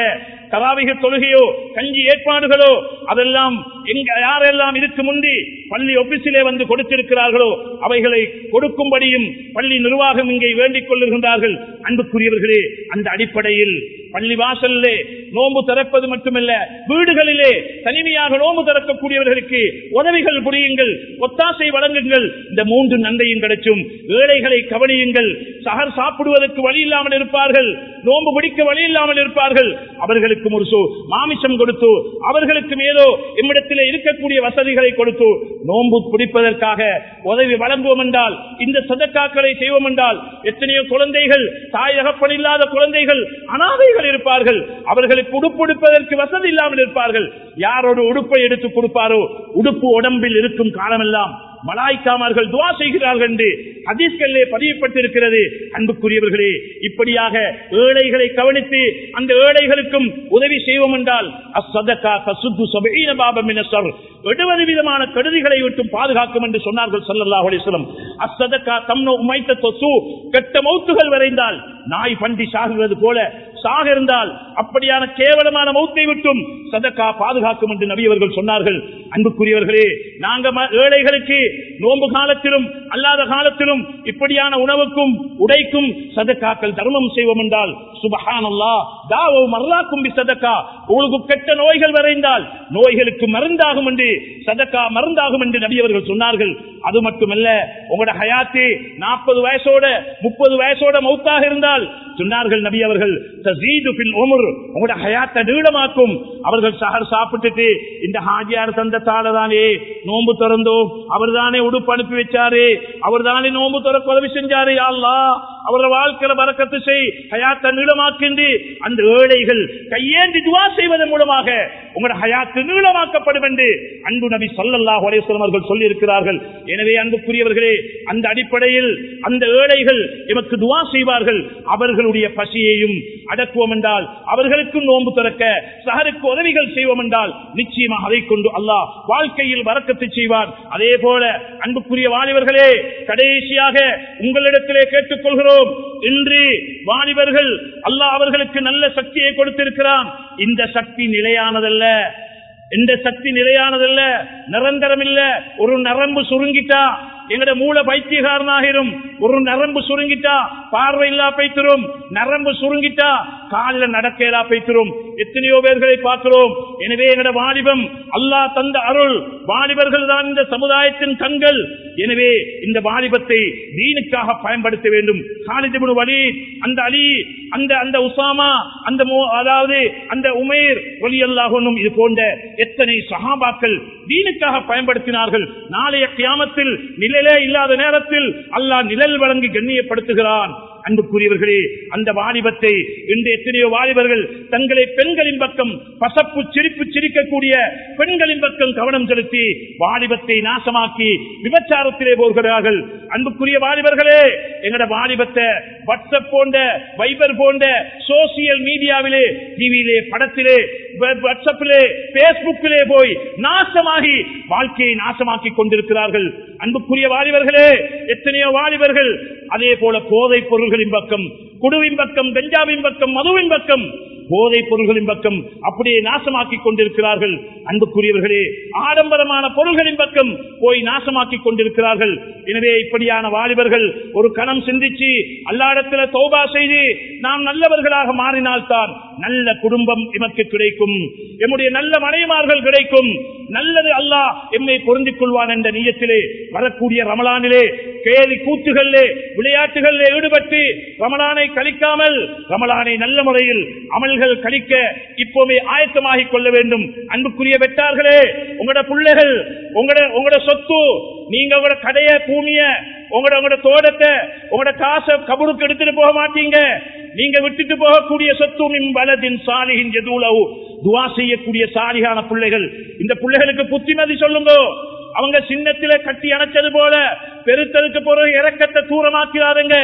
தராவிக தொழுகையோ கஞ்சி ஏற்பாடுகளோ அதெல்லாம் எங்க யாரெல்லாம் இதுக்கு முந்தி பள்ளி ஆபீஸிலே வந்து கொடுத்திருக்கிறார்களோ அவைகளை கொடுக்கும்படியும் பள்ளி நிர்வாகம் இங்கே வேண்டிக் கொள்ளுகின்றார்கள் அன்புக்குரியவர்களே அந்த அடிப்படையில் பள்ளி வாசலிலே நோன்பு திறப்பது மட்டுமல்ல வீடுகளிலே தனிமையாக நோன்பு திறக்கக்கூடியவர்களுக்கு உதவிகள் புரியுங்கள் ஒத்தாசை வழங்குங்கள் இந்த மூன்று நன்மையும் கிடைச்சும் ஏழைகளை கவனியுங்கள் சகர் சாப்பிடுவதற்கு வழி இல்லாமல் இருப்பார்கள் நோன்பு பிடிக்க வழி இல்லாமல் இருப்பார்கள் அவர்களுக்கும் ஒரு சோ மாமிசம் கொடுத்து அவர்களுக்கு மேலோ எம்மிடத்திலே இருக்கக்கூடிய வசதிகளை கொடுத்து நோன்பு பிடிப்பதற்காக உதவி வழங்குவோம் என்றால் இந்த சதக்காக்களை செய்வோம் என்றால் எத்தனையோ குழந்தைகள் தாயகப்பன் இல்லாத குழந்தைகள் அனாதைகள் இருப்பார்கள் அவர்களுக்கு உடுப்படுப்பதற்கு வசதி இல்லாமல் இருப்பார்கள் யாரோட உடுப்பை எடுத்து கொடுப்பாரோ உடுப்பு உடம்பில் இருக்கும் காலமெல்லாம் மலாய்க்காமர்கள் துவா செய்கிறார்கள் என்று ஹதீஸ்களிலே பதியப்பட்டிருக்கிறது அன்புக்குரியவர்களே இப்படியாக ஏழைகளை கவனித்து அந்த ஏழைகளுக்கும் உதவி செய்வோம் என்றால் அசதக்கா கசுத்து சபீன பாபம் எழுபது விதமான கருதிகளை விட்டும் பாதுகாக்கும் என்று சொன்னார்கள் சல்லல்லாஹு அலைஹி வஸல்லம் அசதக்கா தம்னோ உமைத்த தொசு கெட்ட மௌத்துகள் வரைந்தால் நாய் பண்டி சாகுவது போல சாக இருந்தால் அப்படியான கேவலமான மௌத்தை விட்டும் சதக்கா பாதுகாக்கும் என்று நபி அவர்கள் சொன்னார்கள் அன்புக்குரியவர்களே நாங்க ம- ஏழைகளுக்கு நோன்பு காலத்திலும் அல்லாத காலத்திலும் இப்படியான உணவுக்கும் உடைக்கும் சதக்காக்கள் தர்மம் செய்வோம் என்றால் சுபஹானல்லா தாவோ மர்லாக்கும் பி சதக்கா உங்களுக்கு கெட்ட நோய்கள் வரைந்தால் நோய்களுக்கு மருந்தாகும் என்று சதக்கா மருந்தாகும் என்று நபி அவர்கள் சொன்னார்கள் அது மட்டுமல்ல உங்களோட ஹயாத்து நாற்பது வயசோட முப்பது வயசோட மௌத்தாக இருந்தால் சொன்னார்கள் நபி அவர்கள் தஸீது ஃபில் உம்ர் உங்களோட ஹயாத்தை நீளமாக்கும் அவர்கள் சஹர் சாப்பிட்டுட்டு இந்த ஹாஜியார் தந்த தாளதானே நோன்பு திறந்தோம் அவர் தானே உடுப்பு அனுப்பி வச்சாரு அவர் தானே நோன்பு திறக்க உதவி செஞ்சாரு யா அல்லாஹ் அவரோட வாழ்க்கையில வரக்கத்து செய் ஹயாத்தை நீளமாக்கின்றி அந்த ஏழைகள் கையேந்தி துவா செய்வதன் மூலமாக உங்களோட ஹயாத்து நீளமாக்கப்படும் என்று அன்பு நபி ஸல்லல்லாஹு அலைஹி வஸல்லம் அவர்கள் சொல்லி இருக்கிறார்கள் எனவே அன்புக்குரியவர்களே அந்த அடிப்படையில் அந்த ஏழைகள் எமக்கு துவா செய்வார்கள் அவர்களுடைய பசியையும் அடக்குவோம் என்றால் அவர்களுக்கும் நோன்பு திறக்க சஹருக்கு உதவிகள் செய்வோம் என்றால் நிச்சயமாக அதை கொண்டு அல்லாஹ் வாழ்க்கையில் வரக்கத்தை செய்வார் அதே போல அன்புக்குரிய வாலிபர்களே கடைசியாக உங்களிடத்திலே கேட்டுக்கொள்கிறோம் இன்று வாலிபர்கள் அல்லாஹ் அவர்களுக்கு நல்ல சக்தியை கொடுத்திருக்கிறான் இந்த சக்தி நிலையானதல்ல இந்த சக்தி நிலையானதல்ல நிரந்தரம் இல்ல ஒரு நரம்பு சுருங்கிட்டா எங்கட மூல பைத்தியகாரனாகிரும் ஒரு நரம்பு சுருங்கிட்டா பார்வை இல்லா பைத்திரும் நரம்பு சுருங்கிட்டா காலில் நடக்கலா பைத்திரும் எத்தனையோ பேர்களை பார்க்கிறோம் எனவே எங்கட வாலிபம் அல்லாஹ் தந்த அருள் வாலிபர்கள் தான் இந்த சமுதாயத்தின் கண்கள் எனவே இந்த வாலிபத்தை தீனுக்காக பயன்படுத்த வேண்டும் காலிதிபுன் வலி அந்த அலி அந்த அந்த உசாமா அந்த மோ- அதாவது அந்த உமேர் வலி அல்லாஹனும் இது போன்ற எத்தனை சஹாபாக்கள் தீனுக்காக பயன்படுத்தினார்கள் நாளைய கியாமத்தில் நிழலே இல்லாத நேரத்தில் அல்லாஹ் நிழல் வழங்கி கண்ணியப்படுத்துகிறான் அன்புக்குரியவர்களே அந்த வாலிபத்தை இன்று எத்தனையோ வாலிபர்கள் தங்களை பெண்களின் பக்கம் பசப்பு சிரிப்பு சிரிக்கக்கூடிய பெண்களின் பக்கம் கவனம் செலுத்தி வாலிபத்தை நாசமாக்கி விபச்சாரத்திலே போகிறார்கள் அன்புக்குரிய வாலிபர்களே எங்கட வாலிபத்தை வாட்ஸ்அப் போன்ற வைபர் போன்ற சோசியல் மீடியாவிலே டிவியிலே படத்திலே வ- வாட்ஸ்அப்பிலே பேஸ்புக்கிலே போய் நாசமாகி வாழ்க்கையை நாசமாக்கி கொண்டிருக்கிறார்கள் அன்புக்குரிய வாலிபர்களே எத்தனையோ வாலிபர்கள் அதே போல போதைப் பொருள்களின் பக்கம் குடுவின் பக்கம் கஞ்சாவின் பக்கம் மதுவின் பக்கம் போதைப் பொருள்களின் பக்கம் அப்படியே நாசமாக்கி கொண்டிருக்கிறார்கள் அன்புக்குரியவர்களே ஆடம்பரமான பொருள்களின் பக்கம் போய் நாசமாக்கி கொண்டிருக்கிறார்கள் எனவே இப்படியான வாலிபர்கள் ஒரு கணம் சிந்திச்சு அல்லாடத்துல தௌபா செய்து நாம் நல்லவர்களாக மாறினால்தான் நல்ல குடும்பம் எமக்கு கிடைக்கும் எம்முடைய நல்ல மனைமார்கள் கிடைக்கும் நல்லது அல்லாஹ் எம்மை பொருந்திக் கொள்வான் என்ற நீயத்திலே வரக்கூடிய ரமலானிலே கேலி கூத்துகளிலே விளையாட்டுகளிலே ஈடுபட்டு ரமலானை கழிக்காமல் ரமலானை நல்ல முறையில் அமல்கள் கழிக்க இப்போவே ஆயத்தமாகிக் கொள்ள வேண்டும் அன்புக்குரிய வெட்டார்களே உங்களோட பிள்ளைகள் உங்களோட உங்களோட சொத்து நீங்க உங்களோட கடைய பூமிய உங்களோட உங்களோட தோட்டத்தை உங்களோட காசை கபருக்கு எடுத்துட்டு போக மாட்டீங்க நீங்க விட்டுட்டு போகக்கூடிய சொத்து மின் பலதின் சாலிகின் எதுலவு துவா செய்யக்கூடிய சாலிகான பிள்ளைகள் இந்த பிள்ளைகளுக்கு புத்திமதி சொல்லுங்க அவங்க சின்னத்தில கட்டி அணைச்சது போல பெருத்ததுக்கு பிறகு இறக்கத்தை தூரமாக்கிறாருங்க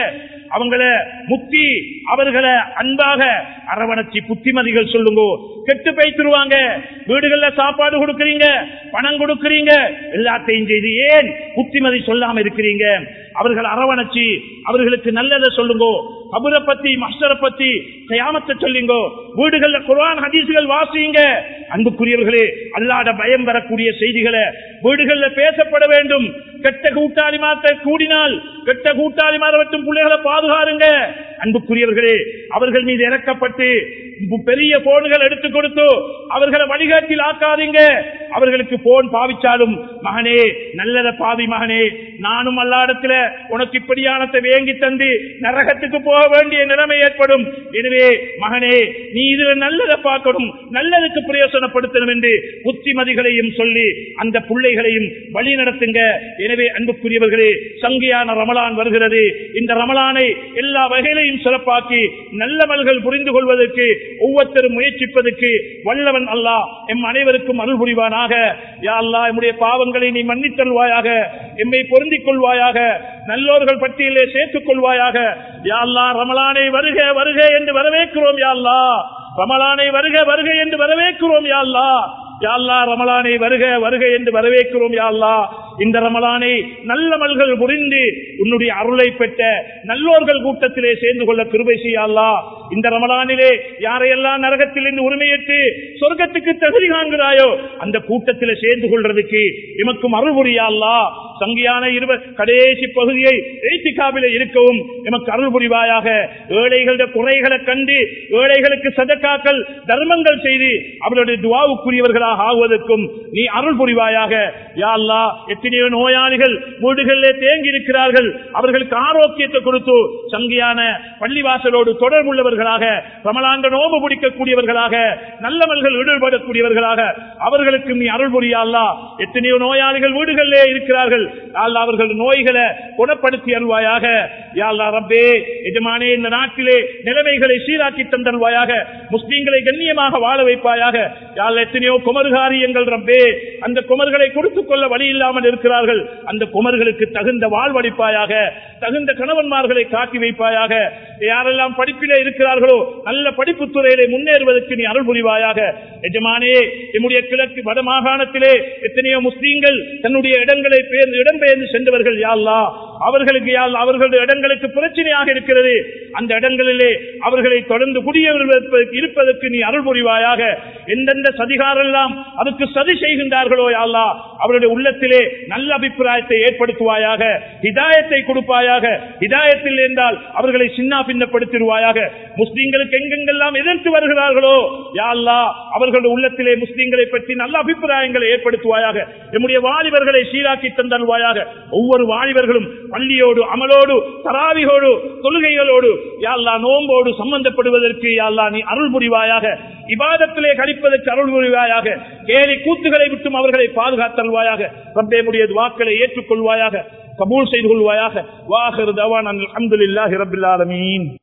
அவங்கள முத்தி அவர்களை அன்பாக அரவணைச்சி புத்திமதிகள் சொல்லுங்க கெட்டு பேய்த்துருவாங்க வீடுகள்ல சாப்பாடு கொடுக்கறீங்க பணம் கொடுக்கறீங்க எல்லாத்தையும் செய்து ஏன் புத்திமதி சொல்லாம இருக்கிறீங்க அவர்கள் அரவணைச்சி அவர்களுக்கு நல்லதை சொல்லுங்க கபுரை பத்தி மஸ்டரை பத்தி கயாமத்தை சொல்லுங்க வீடுகள்ல குர்ஆன் ஹதீசுகள் வாசிங்க அன்புக்குரியவர்களே அல்லாத பயம் வரக்கூடிய செய்திகளை வீடுகள்ல பேசப்பட வேண்டும் கெட்ட கூட்டாளி மாத்த கூடினால் கெட்ட கூட்டாளி மாறவற்றும் பிள்ளைகளை பாதுகாருங்க அன்புக்குரியவர்களே அவர்கள் மீது இறக்கப்பட்டு பெரிய போன்கள் எடுத்து கொடுத்து அவர்களை வழிகாட்டில் ஆக்காதீங்க அவர்களுக்கு போன் பாவிச்சாலும் மகனே நல்லத பாவி மகனே நானும் அல்லாடத்துல உனக்கு இப்படியானத்தை வேங்கி தந்து நரகத்துக்கு போக வேண்டிய நிலைமை ஏற்படும் எனவே மகனே நீ இதுல நல்லதை பார்க்கணும் நல்லதுக்கு பிரயோசனப்படுத்தணும் என்று புத்திமதிகளையும் சொல்லி அந்த பிள்ளைகளையும் வழி நடத்துங்க எனவே அன்புக்குரியவர்களே சங்கியான ரமலான் வருகிறது இந்த ரமலானை எல்லா வகையிலையும் சிறப்பாக்கி நல்லவர்கள் புரிந்து கொள்வதற்கு ஒவ்வொருத்தரும் முயற்சிப்பதற்கு வல்லவன் அல்லாஹ் எம் அனைவருக்கும் அருள் புரிவானாக யா அல்லாஹ் எம்முடைய பாவங்களை நீ மன்னித்தல்வாயாக எம்மை பொருந்திக் கொள்வாயாக நல்லோர்கள் பட்டியலே சேர்த்துக் கொள்வாயாக யா அல்லாஹ் ரமலானை வருக வருக என்று வரவேற்கிறோம் யா அல்லாஹ் ரமலானை வருக வருக என்று வரவேற்கிறோம் யா அல்லாஹ் யா அல்லாஹ் ரமலானை வருக வருக என்று வரவேற்கிறோம் யா அல்லாஹ் இந்த ரமலானை நல்ல மல்கள் புரிந்து உன்னுடைய அருளை பெற்ற நல்லோர்கள் கூட்டத்திலே சேர்ந்து கொள்ள கிருபை செய்ய அல்லாஹ் இந்த ரமலானிலே யாரையெல்லாம் நரகத்தில் இருந்து உரிமையேற்று சொர்க்கத்துக்கு தகுதி காண்கிறாயோ அந்த கூட்டத்திலே சேர்ந்து கொள்றதுக்கு எமக்கும் அருள் புரியா அல்லாஹ் சங்கியான இருவ கடைசி பகுதியை ஏத்திக்காவில இருக்கவும் எமக்கு அருள் புரிவாயாக ஏழைகளுடைய குறைகளை கண்டு ஏழைகளுக்கு சதக்காக்கள் தர்மங்கள் செய்து அவருடைய துவாவுக்குரியவர்களாக ஆகுவதற்கும் நீ அருள் புரிவாயாக யா அல்லாஹ் எத்தனையோ நோயாளிகள் வீடுகளிலே தேங்கி இருக்கிறார்கள் அவர்களுக்கு ஆரோக்கியத்தை கொடுத்து சங்கியான பள்ளிவாசலோடு தொடர்புள்ளவர்களாக ரமலாண்ட நோம்பு பிடிக்கக்கூடியவர்களாக நல்லவர்கள் ஈடுபடக்கூடியவர்களாக அவர்களுக்கு நீ அருள் புரியா அல்லாஹ் எத்தனையோ நோயாளிகள் வீடுகளிலே இருக்கிறார்கள் அல்லா அவர்கள் நோய்களை குணப்படுத்தி அருள்வாயாக யாழ்லா ரப்பே எஜமானே இந்த நாட்டிலே நிலைமைகளை சீராக்கி தந்தருவாயாக முஸ்லீம்களை கண்ணியமாக வாழ வைப்பாயாக யாழ் எத்தனையோ குமர்காரியங்கள் ரப்பே அந்த குமர்களை கொடுத்துக் கொள்ள வழி இல்லாமல் இருக்கிறார்கள் அந்த குமர்களுக்கு தகுந்த வாழ்வளிப்பாயாக தகுந்த கணவன்மார்களை காட்டி வைப்பாயாக யாரெல்லாம் படிப்பிலே இருக்கிறார்களோ நல்ல படிப்பு துறையிலே முன்னேறுவதற்கு நீ அருள் புரிவாயாக எஜமானே என்னுடைய கிழக்கு வட மாகாணத்திலே எத்தனையோ முஸ்லீம்கள் தன்னுடைய இடங்களை பேர்ந்து இடம்பெயர்ந்து சென்றவர்கள் யாழ்லா அவர்களுக்கு யாழ் அவர்களுடைய இடங்களுக்கு பிரச்சனையாக இருக்கிறது அந்த இடங்களிலே அவர்களை தொடர்ந்து குடியேறுவதற்கு இருப்பதற்கு நீ அருள் புரிவாயாக எந்தெந்த சதிகாரெல்லாம் அதுக்கு சதி செய்கின்றார்களோ யாழ்லா அவருடைய உள்ளத்திலே நல்ல அபிப்பிராயத்தை ஏற்படுத்துவாயாக ஹிதாயத்தை கொடுப்பாயாக ஹிதாயத்தில் என்றால் அவர்களை சின்ன பின்னப்படுத்திடுவாயாக முஸ்லீம்களுக்கு எங்கெங்கெல்லாம் எதிர்த்து வருகிறார்களோ யாழ்லா அவர்களுடைய உள்ளத்திலே முஸ்லீம்களை பற்றி நல்ல அபிப்பிராயங்களை ஏற்படுத்துவாயாக நம்முடைய வாலிபர்களை சீராக்கி தந்தல்வாயாக ஒவ்வொரு வாலிபர்களும் பள்ளியோடு அமலோடு தராவிகோடு தொழுகைகளோடு யாழ்லா நோம்போடு சம்பந்தப்படுவதற்கு யாழ்லா நீ அருள் புரிவாயாக இபாதத்திலே கழிப்பதற்கு அருள் புரிவாயாக கேலி கூத்துகளை விட்டும் அவர்களை பாதுகாத்தல்வாயாக ரப்பேமுடைய வாக்களை ஏற்றுக்கொள்வாயாக கபூல் செய்து கொள்வாயாக வாஹர் தவான் அல்ஹம்துலில்லாஹி ரப்பில் ஆலமீன்